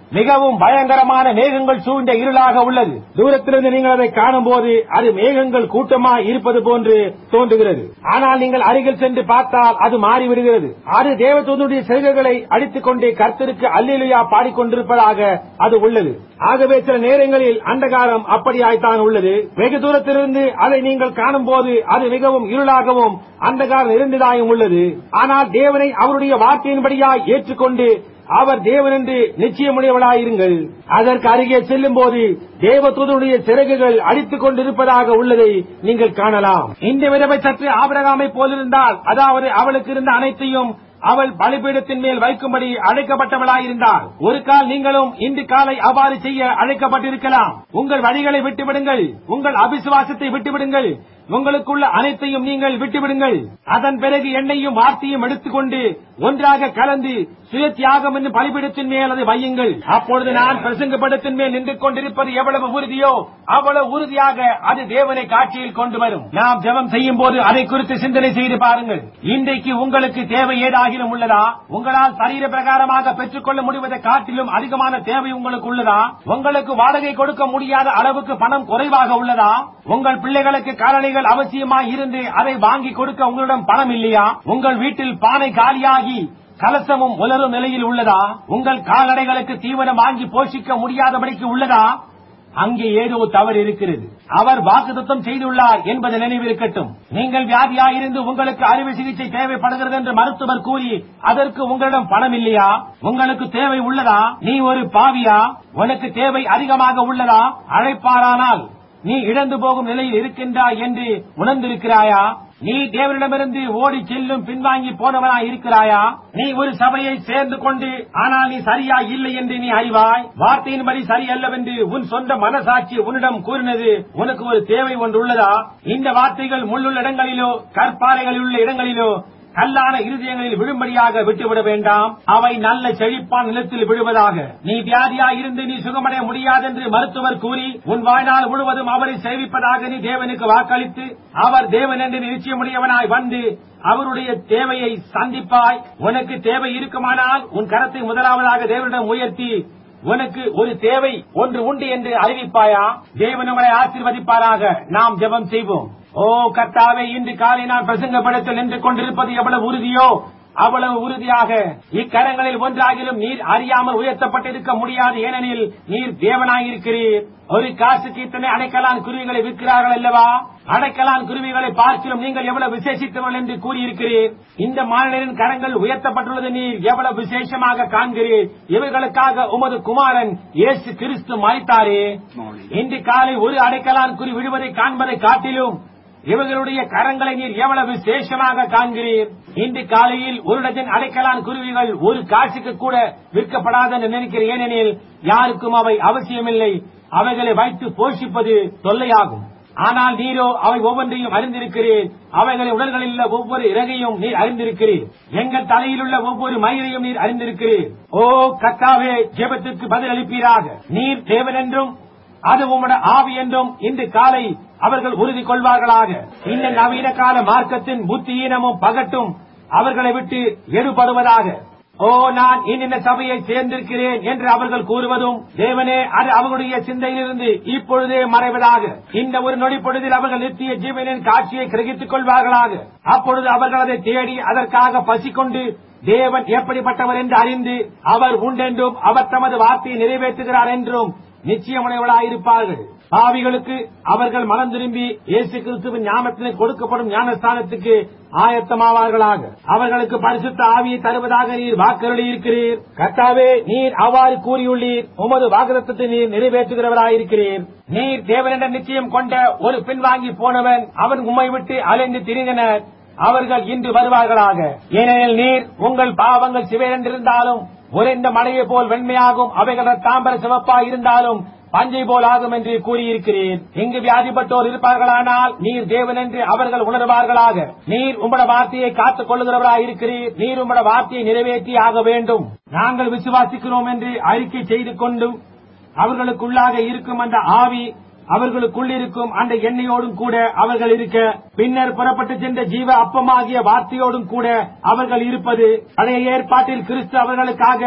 மிகவும் பயங்கரமான மேகங்கள் சூழ்ந்த இருளாக உள்ளது தூரத்திலிருந்து நீங்கள் அதை காணும் போது அது மேகங்கள் கூட்டமாய் இருப்பது போன்று தோன்றுகிறது ஆனால் நீங்கள் அருகில் சென்று பார்த்தால் அது மாறிவிடுகிறது அது தேவதூதனுடைய செய்கைகளை அடித்துக் கொண்டே கர்த்தருக்கு அல்லேலுயா பாடிக்கொண்டிருப்பதாக அது உள்ளது ஆகவே சில நேரங்களில் அந்தகாரம் அப்படியாய்த்தான் உள்ளது வெகு தூரத்திலிருந்து அதை நீங்கள் காணும் போது அது மிகவும் இருளாகவும் அந்தகாரம் இருந்ததாயும் உள்ளது ஆனால் தேவனை அவருடைய வார்த்தையின்படியாய் ஏற்றுக்கொண்டு அவர் தேவன் என்று நிச்சயமுடையவளாயிருங்கள் அதற்கு அருகே செல்லும் போது தேவதூதனுடைய சிறகுகள் அடித்துக் கொண்டிருப்பதாக உள்ளதை நீங்கள் காணலாம் இந்த விதவை சற்று ஆபரகாமை போலிருந்தால் அதாவது அவளுக்கு இருந்த அனைத்தையும் அவள் பலிபீடத்தின் மேல் வைக்கும்படி அழைக்கப்பட்டவளாயிருந்தாள் ஒரு கால் நீங்களும் இன்று காலை அவ்வாறு செய்ய அழைக்கப்பட்டிருக்கலாம் உங்கள் வழிகளை விட்டுவிடுங்கள் உங்கள் அபிசுவாசத்தை விட்டுவிடுங்கள் உங்களுக்குள்ள அனைத்தையும் நீங்கள் விட்டுவிடுங்கள் அதன் பிறகு எண்ணெயும் வார்த்தையும் எடுத்துக்கொண்டு ஒன்றாக கலந்து சுய தியாகம் என்று பலிபீடத்தின் மேல் அதை வையுங்கள் அப்பொழுது நான் பிரசங்கப்படத்தின் மேல் நின்று கொண்டிருப்பது எவ்வளவு உறுதியோ அவ்வளவு உறுதியாக அது தேவனை காட்சியில் கொண்டு வரும் நாம் ஜெபம் செய்யும் போது அதை குறித்து சிந்தனை செய்து பாருங்கள் இன்றைக்கு உங்களுக்கு தேவை ஏதாகிலும் உள்ளதா உங்களால் சரீர பிரகாரமாக பெற்றுக்கொள்ள முடிவதை காட்டிலும் அதிகமான தேவை உங்களுக்கு உள்ளதா உங்களுக்கு வாடகை கொடுக்க முடியாத அளவுக்கு பணம் குறைவாக உள்ளதா உங்கள் பிள்ளைகளுக்கு காலணிகள் அவசியமாய் இருந்து அதை வாங்கி கொடுக்க உங்களிடம் பணம் இல்லையா உங்கள் வீட்டில் பானை காலியாகி கலசமும் உலரும் நிலையில் உள்ளதா உங்கள் கால்நடைகளுக்கு தீவனம் வாங்கி போஷிக்க முடியாதபடிக்கு உள்ளதா அங்கே ஏதோ தவறு இருக்கிறது அவர் வாக்குத்தத்தம் செய்துள்ளார் என்பது நினைவிருக்கட்டும் நீங்கள் வியாதியாயிருந்து உங்களுக்கு அறுவை சிகிச்சை தேவைப்படுகிறது என்று மருத்துவர் கூறி அதற்கு உங்களிடம் பணம் இல்லையா உங்களுக்கு தேவை உள்ளதா நீ ஒரு பாவியா உனக்கு தேவை அதிகமாக உள்ளதா அழைப்பாரானால் நீ இழந்து போகும் நிலையில் இருக்கின்றாய் என்று உணர்ந்திருக்கிறாயா நீ தேவனிடமிருந்து ஓடி செல்லும் பின்வாங்கி போனவனாய் இருக்கிறாயா நீ ஒரு சபையை சேர்ந்து கொண்டு ஆனால் நீ சரியா இல்லை என்று நீ அறிவாய் வார்த்தையின்படி சரியல்லவென்று உன் சொந்த மனசாட்சி உன்னிடம் கூறினது உனக்கு ஒரு தேவை ஒன்று உள்ளதா இந்த வார்த்தைகள் முள்ளுள்ள இடங்களிலோ கற்பாறைகளில் உள்ள இடங்களிலோ கல்லான இருதயங்களில் விழும்படியாக விட்டுவிட வேண்டாம் அவை நல்ல செழிப்பான் நிலத்தில் விழுவதாக நீ வியாதியா இருந்து நீ சுகமடைய முடியாதென்று மருத்துவர் கூறி உன் வாழ்நாள் முழுவதும் அவரை சேவிப்பதாக நீ தேவனுக்கு வாக்களித்து அவர் தேவன் என்று நீ நிச்சயமுடையவனாய் வந்து அவருடைய தேவையை சந்திப்பாய் உனக்கு தேவை இருக்குமானால் உன் கரத்தை முதலாவதாக தேவனிடம் உயர்த்தி உனக்கு ஒரு தேவை ஒன்று உண்டு என்று அறிவிப்பாயா தேவன் உங்களை ஆசீர்வதிப்பாராக நாம் ஜெபம் செய்வோம் ஓ கர்த்தாவே இன்று காலை நான் பிரசங்கப்படத்தில் நின்று கொண்டிருப்பது எவ்வளவு உறுதியோ அவ்வளவு உறுதியாக இக்கரங்களில் ஒன்றாகிலும் நீர் அறியாமல் உயர்த்தப்பட்டிருக்க முடியாது ஏனெனில் நீர் தேவனாயிருக்கிறீர் ஒரு காசுக்கு இத்தனை அடைக்கலான் குருவிகளை விற்கிறார்கள் அல்லவா அடைக்கலான் குருவிகளை பார்க்கிலும் நீங்கள் எவ்வளவு விசேஷித்தவர்கள் என்று கூறியிருக்கிறீர் இந்த மாநிலரின் கரங்கள் உயர்த்தப்பட்டுள்ளது நீர் எவ்வளவு விசேஷமாக காண்கிறீர் இவர்களுக்காக உமது குமாரன் இயேசு கிறிஸ்து மறைத்தாரே இன்று காலை ஒரு அடைக்கலான் குறி விடுவதை காண்பதை காட்டிலும் இவர்களுடைய கரங்களை நீர் எவ்வளவு விசேஷமாக காண்கிறீர் இன்று காலையில் ஒரு டஜன் அடைக்கலான் குருவிகள் ஒரு காசுக்கு கூட விற்கப்படாது என்று நினைக்கிறேன் ஏனெனில் யாருக்கும் அவை அவசியமில்லை அவைகளை வைத்து போஷிப்பது தொல்லையாகும் ஆனால் நீரோ அவை ஒவ்வொன்றையும் அறிந்திருக்கிறீர் அவைகளை உடல்களில் உள்ள ஒவ்வொரு இறகையும் நீர் அறிந்திருக்கிறீர் எங்கள் தலையில் உள்ள ஒவ்வொரு மயிரையும் நீர் அறிந்திருக்கிறீர் ஓ கத்தாவே ஜெபத்துக்கு பதில் அளிப்பீராக நீர் தேவன் என்றும் அது உம்மோட ஆவி என்றும் இன்று காலை அவர்கள் உறுதி கொள்வார்களாக இந்த நவீன கால மார்க்கத்தின் புத்தியீனமும் பகட்டும் அவர்களை விட்டு எடுபடுவதாக ஓ நான் இன்னின்ன சபையை சேர்ந்திருக்கிறேன் என்று அவர்கள் கூறுவதும் தேவனே அது அவர்களுடைய சிந்தையிலிருந்து இப்பொழுதே மறைவதாக இந்த ஒரு நொடி பொழுதில் அவர்கள் நித்திய ஜீவனின் காட்சியை கிரகித்துக் கொள்வார்களாக அப்பொழுது அவர்கள் அதை தேடி அதற்காக பசிக்கொண்டு தேவன் எப்படிப்பட்டவர் என்று அறிந்து அவர் உண்டென்றும் அவர் தமது வார்த்தையை நிறைவேற்றுகிறார் என்றும் நிச்சயமுடையவளாயிருப்பார்கள் பாவிகளுக்கு அவர்கள் மனம் திரும்பி இயேசு கிறிஸ்துவின் ஞானத்தினை கொடுக்கப்படும் ஞானஸ்தானத்துக்கு ஆயத்தமாவார்களாக அவர்களுக்கு பரிசுத்த ஆவியை தருவதாக நீர் வாக்கருளி இருக்கிறீர் கர்த்தாவே நீர் அவ்வாறு கூறியுள்ளீர் உமது வாக்குத்தத்தை நீர் நிறைவேற்றுகிறவராயிருக்கிறீர் நீர் தேவனிடம் நிச்சயம் கொண்ட ஒரு பின்வாங்கி போனவன் அவன் உம்மை விட்டு அலைந்து திரிந்தனர் அவர்கள் இன்று வருவார்களாக ஏனெனில் நீர் உங்கள் பாவங்கள் சிவரென்றிருந்தாலும் உறைந்த மலையை போல் வெண்மையாகும் அவைகள் தாம்பர சிவப்பாய் இருந்தாலும் பஞ்சை போல் ஆகும் என்று கூறியிருக்கிறீர் இங்கு வியாதிப்பட்டோர் இருப்பார்களானால் நீர் தேவன் என்று அவர்கள் உணர்வார்களாக நீர் உம்மட வார்த்தையை காத்துக் கொள்ளுகிறவராய் இருக்கிறீர் நீர் உம்மட வார்த்தையை நிறைவேற்றி ஆக வேண்டும் நாங்கள் விசுவாசிக்கிறோம் என்று அறிக்கை செய்து கொண்டும் அவர்களுக்குள்ளாக இருக்கும் அந்த ஆவி அவர்களுக்குள் இருக்கும் அந்த எண்ணெயோடும் கூட அவர்கள் இருக்க பின்னர் புறப்பட்டு சென்ற ஜீவ அப்பமாகிய வார்த்தையோடும் கூட அவர்கள் இருப்பது பழைய ஏற்பாட்டில் கிறிஸ்து அவர்களுக்காக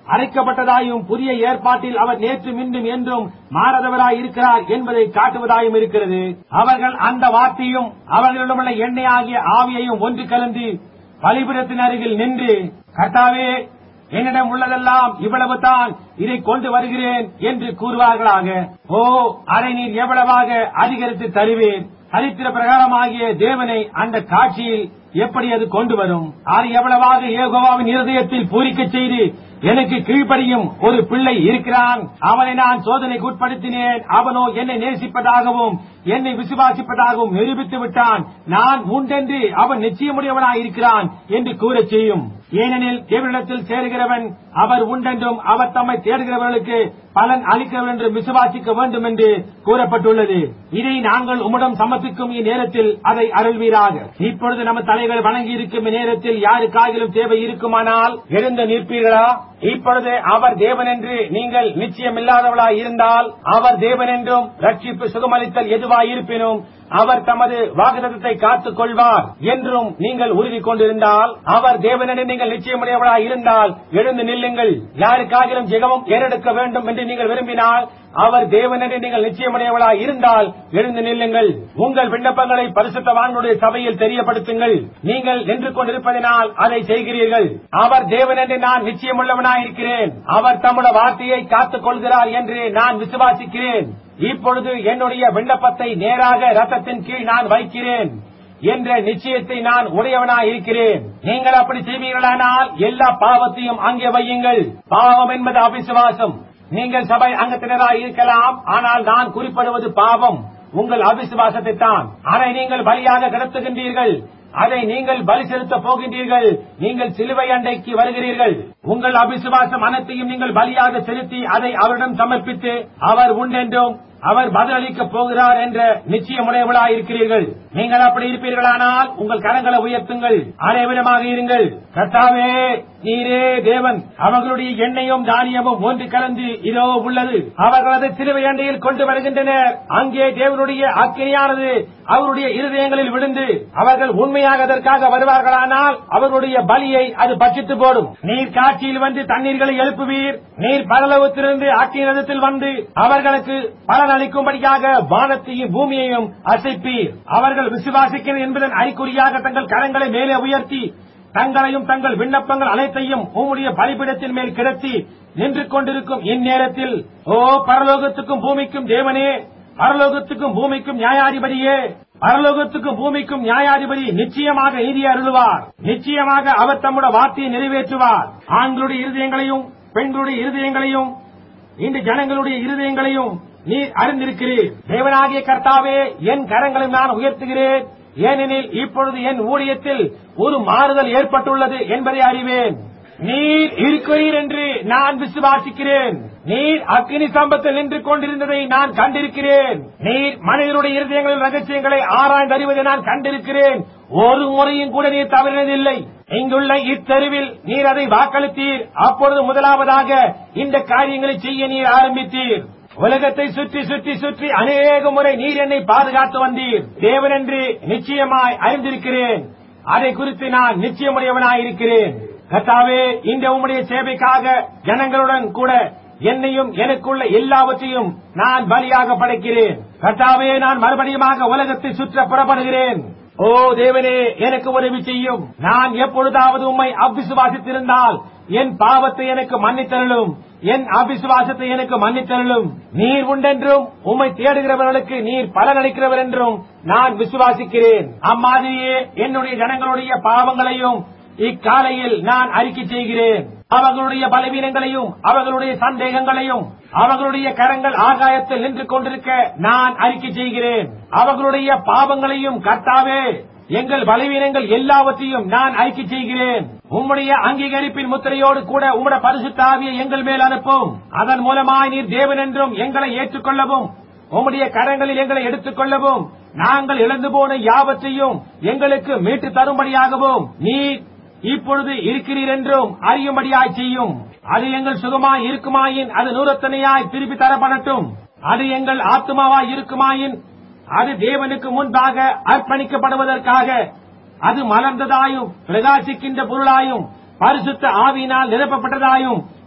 அழைக்கப்பட்டதாயும் புதிய ஏற்பாட்டில் அவர் நேற்று மின்னும் என்றும் மாறாதவராய் இருக்கிறார் என்பதை காட்டுவதாயும் இருக்கிறது அவர்கள் அந்த வார்த்தையும் அவர்களிடமுள்ள எண்ணெய் ஆகிய ஆவியையும் ஒன்று கலந்து பலிபிடத்தின் அருகில் நின்று கர்த்தாவே என்னிடம் உள்ளதெல்லாம் இவ்வளவு தான் இதை கொண்டு வருகிறேன் என்று கூறுவார்களாக ஓ அதை நீர் எவ்வளவாக அதிகரித்து தருவேன் சரித்திர பிரகாரமாகிய தேவனை அந்த காட்சியில் எப்படி அது கொண்டு வரும் அது எவ்வளவாக ஏகோவாவின் இருதயத்தில் பூரிக்கச் செய்து எனக்கு கீழ்ப்படியும் ஒரு பிள்ளை இருக்கிறான் அவனை நான் சோதனைக்கு உட்படுத்தினேன் அவனோ என்னை நேசிப்பதாகவும் என்னை விசுவாசிப்பதாகவும் நிரூபித்து விட்டான் நான் உண்டென்று அவன் நிச்சயமுடையவனாய் இருக்கிறான் என்று கூறச் செய்யும் ஏனெனில் தேவனிடத்தில் சேருகிறவன் அவர் உண்டென்றும் அவர் தம்மை தேடுகிறவர்களுக்கு பலன் அளிக்கிறவர் என்று விசுவாசிக்க வேண்டும் என்று கூறப்பட்டுள்ளது இதை நாங்கள் உம்மிடம் சமர்ப்பிக்கும் இந்நேரத்தில் அதை அருள்வீராக இப்பொழுது நம்ம தலைகள் வணங்கி இருக்கும் இந்நேரத்தில் யாருக்காகிலும் தேவை இருக்குமானால் எழுந்து நிற்பீர்களா இப்பொழுது அவர் தேவன் என்று நீங்கள் நிச்சயமில்லாதவளாய் இருந்தால் அவர் தேவன் என்றும் ரட்சிப்பு சுகமளித்தல் எதுவாய் இருப்பினும் அவர் தமது வாக்குதத்தை காத்துக் கொள்வார் என்றும் நீங்கள் உறுதி கொண்டிருந்தால் அவர் தேவனென்று நீங்கள் நிச்சயமுடையவளாய் இருந்தால் எழுந்து நில்லுங்கள் யாருக்காகிலும் ஜெகமும் ஏறெடுக்க வேண்டும் என்று நீங்கள் விரும்பினால் அவர் தேவனென்று நீங்கள் நிச்சயமுடையவளாய் இருந்தால் எழுந்து நில்லுங்கள் உங்கள் விண்ணப்பங்களை பரிசுத்தவான்களுடைய சபையில் தெரியப்படுத்துங்கள் நீங்கள் நின்று கொண்டிருப்பதினால் அதை செய்கிறீர்கள் அவர் தேவனென்று நான் நிச்சயமுள்ளவனாயிருக்கிறேன் அவர் தம்முடைய வார்த்தையை காத்துக் கொள்கிறார் என்று நான் விசுவாசிக்கிறேன் இப்பொழுது என்னுடைய விண்ணப்பத்தை நேராக ரத்தத்தின் கீழ் நான் வைக்கிறேன் என்ற நிச்சயத்தை நான் உடையவனாய் இருக்கிறேன் நீங்கள் அப்படி செய்வீர்களானால் எல்லா பாவத்தையும் அங்கே வையுங்கள் பாவம் என்பது அவிசுவாசம் நீங்கள் சபை அங்கத்தினராய் இருக்கலாம் ஆனால் நான் குறிப்பிடுவது பாவம் உங்கள் அவிசுவாசத்தை தான் அதை நீங்கள் பலியாக கிடத்துகின்றீர்கள் அதை நீங்கள் பலி செலுத்த போகின்றீர்கள் நீங்கள் சிலுவை அண்டைக்கு வருகிறீர்கள் உங்கள் அவிசுவாசம் அனைத்தையும் நீங்கள் பலியாக செலுத்தி அதை அவரிடம் சமர்ப்பித்து அவர் உண்டென்றும் அவர் பதிலளிக்கப் போகிறார் என்ற நிச்சயமுடையவளாய் இருக்கிறீர்கள் நீங்கள் அப்படி இருப்பீர்களானால் உங்கள் கரங்களை உயர்த்துங்கள் அனைவரமாக இருங்கள் கர்த்தாவே நீரே தேவன் அவர்களுடைய எண்ணெயும் தானியமும் ஒன்று கலந்து இதோ உள்ளது அவர்கள் அதை சிலுவை அண்டையில் கொண்டு வருகின்றனர் அங்கே தேவனுடைய அக்கினியானது அவருடைய இருதயங்களில் விழுந்து அவர்கள் உண்மையாக அதற்காக வருவார்களானால் அவர்களுடைய பலியை அது பட்சித்து போடும் நீர் காட்சியில் வந்து தண்ணீர்களை எழுப்புவீர் நீர் பரலவத்திலிருந்து அக்கினத்தில் வந்து அவர்களுக்கு பலன் அளிக்கும்படியாக வானத்தையும் பூமியையும் அசைப்பீர் அவர்கள் விசுவாசிக்கிறேன் என்பதன் அறிகுறியாக தங்கள் கரங்களை மேலே உயர்த்தி தங்களையும் தங்கள் விண்ணப்பங்கள் அனைத்தையும் உம்முடைய பலிபிடத்தின் மேல் கிடத்தி நின்று கொண்டிருக்கும் இந்நேரத்தில் ஓ பரலோகத்துக்கும் பூமிக்கும் தேவனே பரலோகத்துக்கும் பூமிக்கும் நியாயாதிபதியே பரலோகத்துக்கும் பூமிக்கும் நியாயாதிபதி நிச்சயமாக நீதி அருளுவார் நிச்சயமாக அவர் தம்முடைய வார்த்தையை நிறைவேற்றுவார் ஆண்களுடைய இருதயங்களையும் பெண்களுடைய இருதயங்களையும் இந்த ஜனங்களுடைய இருதயங்களையும் நீ அறிந்திருக்கிறீர் தேவனாகிய கர்த்தாவே என் கரங்களை நான் உயர்த்துகிறேன் ஏனெனில் இப்பொழுது என் ஊழியத்தில் ஒரு மாறுதல் ஏற்பட்டுள்ளது என்பதை அறிவேன் நீர் இருக்கிறீர் என்று நான் விசுவாசிக்கிறேன் நீர் அக்னி சம்பத்தில் நின்று கொண்டிருந்ததை நான் கண்டிருக்கிறேன் நீர் மனிதனுடைய இருதயங்களின் ரகசியங்களை ஆராய்ந்து அறிவதை நான் கண்டிருக்கிறேன் ஒரு முறையும் கூட நீர் தவறினதில்லை இங்குள்ள இத்தெருவில் நீர் அதை வாக்களித்தீர் அப்பொழுது முதலாவதாக இந்த காரியங்களை செய்ய நீர் ஆரம்பித்தீர் உலகத்தை சுற்றி சுற்றி சுற்றி அநேக முறை நீர் என்னை பாதுகாத்து வந்தீர் தேவன் என்று நிச்சயமாய் அறிந்திருக்கிறேன் அதை குறித்து நான் நிச்சயமுடையவனாயிருக்கிறேன் கர்த்தாவே இந்த உம்முடைய சேவைக்காக ஜனங்களுடன் கூட என்னையும் எனக்குள்ள எல்லாவற்றையும் நான் பலியாக படைக்கிறேன் கர்த்தாவே நான் மறுபடியுமாக உலகத்தை சுற்ற புறப்படுகிறேன் ஓ தேவனே எனக்கு உதவி செய்யும் நான் எப்பொழுதாவது உம்மை அவிசுவாசித்திருந்தால் என் பாவத்தை எனக்கு மன்னித்தருளும் என் அவிசுவாசத்தை எனக்கு மன்னித்தருளும் நீர் உண்டென்றும் உம்மை தேடுகிறவர்களுக்கு நீர் பலனளிக்கிறவர் என்றும் நான் விசுவாசிக்கிறேன் அம்மாதிரியே என்னுடைய ஜனங்களுடைய பாவங்களையும் இக்காலையில் நான் அறிக்கை செய்கிறேன் அவர்களுடைய பலவீனங்களையும் அவர்களுடைய சந்தேகங்களையும் அவர்களுடைய கரங்கள் ஆகாயத்தில் நின்று கொண்டிருக்க நான் அறிக்கை செய்கிறேன் அவர்களுடைய பாவங்களையும் கர்த்தாவே எங்கள் பலவீனங்கள் எல்லாவற்றையும் நான் அறிக்கை செய்கிறேன் உம்முடைய அங்கீகரிப்பின் முத்திரையோடு கூட உம்முடைய பரிசுத்த ஆவியை எங்கள் மேல் அனுப்பும் அதன் மூலமாய் நீர் தேவன் என்றும் எங்களை ஏற்றுக்கொள்ளவும் உம்முடைய கரங்களில் எங்களை எடுத்துக் கொள்ளவும் நாங்கள் இழந்து போன யாவற்றையும் எங்களுக்கு மீட்டு தரும்படியாகவும் நீர் இப்பொழுது இருக்கிறீர் என்றும் அறியும்படியாய் செய்யும் அது எங்கள் சுகமாய் இருக்குமாயின் அது நூறத்தனையாய் திருப்பி தரப்படட்டும் அது எங்கள் ஆத்மாவாய் இருக்குமாயின் அது தேவனுக்கு முன்பாக அர்ப்பணிக்கப்படுவதற்காக அது மலர்ந்ததாயும் பிரகாசிக்கின்ற பொருளாயும் பரிசுத்த ஆவியினால் நிரப்பப்பட்டதாயும்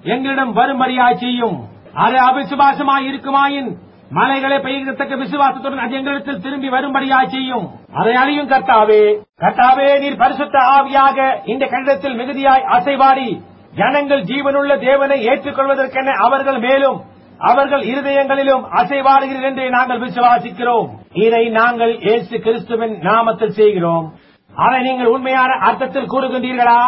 எங்களிடம் வரும்படியாய் செய்யும் அது அவிசுவாசமாய் இருக்குமாயின் மலைகளை பெய்யத்தக்க விசுவாசத்துடன் அது எங்களிடத்தில் திரும்பி வரும்படியாய் செய்யும் அதை அழியும் கர்த்தாவே கர்த்தாவே நீர் பரிசுத்த ஆவியாக இந்த கண்டத்தில் மிகுதியாய் அசைவாடி ஜனங்கள் ஜீவனுள்ள தேவனை ஏற்றுக்கொள்வதற்கென அவர்கள் மேலும் அவர்கள் இருதயங்களிலும் அசைவாடுகிறீர் என்று நாங்கள் விசுவாசிக்கிறோம் இதை நாங்கள் இயேசு கிறிஸ்துவின் நாமத்தில் செய்கிறோம் அதை நீங்கள் உண்மையான அர்த்தத்தில் கூறுகின்றீர்களா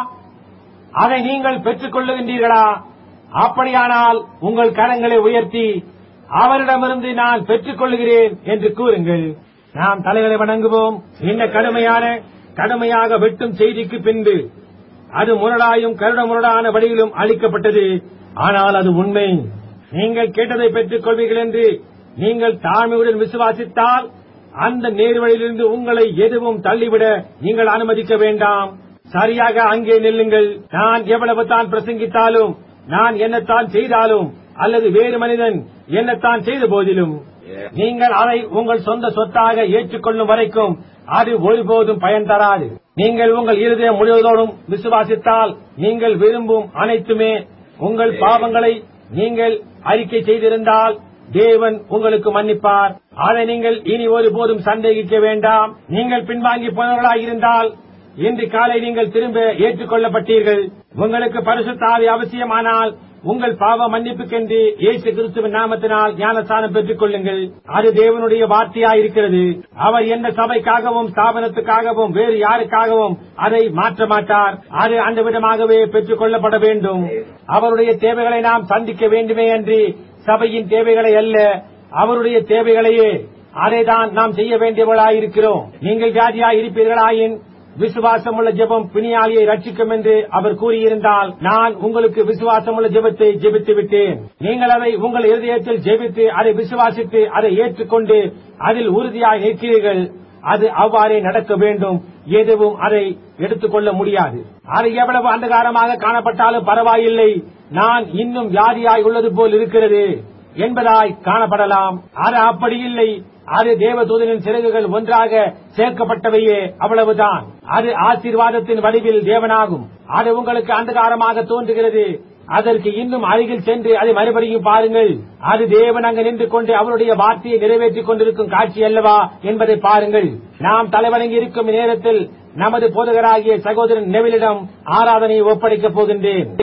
அதை நீங்கள் பெற்றுக் கொள்ளுகின்றீர்களா அப்படியானால் உங்கள் கரங்களை உயர்த்தி அவரிடமிருந்து நான் பெற்றுக் கொள்ளுகிறேன் என்று கூறுங்கள் நாம் தலைகளை வணங்குவோம் இந்த கடுமையான கடுமையாக வெட்டும் செய்திக்கு பின்பு அது முரடாயும் கருட முரடான வழியிலும் அளிக்கப்பட்டது ஆனால் அது உண்மை நீங்கள் கேட்டதை பெற்றுக் கொள்வீர்கள் என்று நீங்கள் தாழ்மையுடன் விசுவாசித்தால் அந்த நேர்வழியிலிருந்து உங்களை எதுவும் தள்ளிவிட நீங்கள் அனுமதிக்க வேண்டாம் சரியாக அங்கே நில்லுங்கள் நான் எவ்வளவு தான் பிரசங்கித்தாலும் நான் என்னத்தான் செய்தாலும் அல்லது வேறு மனிதன் என்னத்தான் செய்த போதிலும் நீங்கள் அதை உங்கள் சொந்த சொத்தாக ஏற்றுக்கொள்ளும் வரைக்கும் அது ஒருபோதும் பயன் தராது நீங்கள் உங்கள் இருதயம் முழுவதோடும் விசுவாசித்தால் நீங்கள் விரும்பும் அனைத்துமே உங்கள் பாவங்களை நீங்கள் அறிக்கை செய்திருந்தால் தேவன் உங்களுக்கு மன்னிப்பார் அதை நீங்கள் இனி ஒருபோதும் சந்தேகிக்க வேண்டாம் நீங்கள் பின்வாங்கி போனவர்களாக இருந்தால் இன்று காலை நீங்கள் திரும்ப ஏற்றுக்கொள்ளப்பட்டீர்கள் உங்களுக்கு பரிசுத்தாவி அவசியமானால் உங்கள் பாவ மன்னிப்புக்கென்று இயேசு கிறிஸ்துவின் நாமத்தினால் ஞானஸ்தானம் பெற்றுக் கொள்ளுங்கள் அது தேவனுடைய வார்த்தையாய் இருக்கிறது அவர் எந்த சபைக்காகவும் ஸ்தாபனத்துக்காகவும் வேறு யாருக்காகவும் அதை மாற்ற மாட்டார் அது அந்த விதமாகவே பெற்றுக் கொள்ளப்பட வேண்டும் அவருடைய தேவைகளை நாம் சந்திக்க வேண்டுமே அன்றி சபையின் தேவைகளை அல்ல அவருடைய தேவைகளையே அதைதான் நாம் செய்ய வேண்டியவர்களாயிருக்கிறோம் நீங்கள் ஜாதியாய் இருப்பீர்களாயின் விசுவாசமுள்ள ஜெபம் பிணியாளியை ரட்சிக்கும் என்று அவர் கூறியிருந்தால் நான் உங்களுக்கு விசுவாசமுள்ள ஜெபத்தை ஜெபித்து விட்டேன் நீங்கள் அதை உங்கள் இருதயத்தில் ஜெபித்து அதை விசுவாசித்து அதை ஏற்றுக்கொண்டு அதில் உறுதியாக நிற்கிறீர்கள் அது அவ்வாறே நடக்க வேண்டும் எதுவும் அதை எடுத்துக்கொள்ள முடியாது அது எவ்வளவு அந்தகாரமாக காணப்பட்டாலும் பரவாயில்லை நான் இன்னும் வியாதியாய் உள்ளது போல் இருக்கிறது என்பதாய் காணப்படலாம் அது அப்படி இல்லை அது தேவதூதனின் சிறகுகள் ஒன்றாக சேர்க்கப்பட்டவையே அவ்வளவுதான் அது ஆசீர்வாதத்தின் வடிவில் தேவனாகும் அது உங்களுக்கு அந்தகாரமாக தோன்றுகிறது அதற்கு இன்னும் அருகில் சென்று அதை மறுபடியும் பாருங்கள் அது தேவன் அங்கு நின்று கொண்டு அவருடைய வார்த்தையை நிறைவேற்றிக் கொண்டிருக்கும் காட்சி அல்லவா என்பதை பாருங்கள் நாம் தலைவணங்கி இருக்கும் நேரத்தில் நமது போதகராகிய சகோதரன் நெவிலிடம் ஆராதனையை ஒப்படைக்கப் போகின்றேன்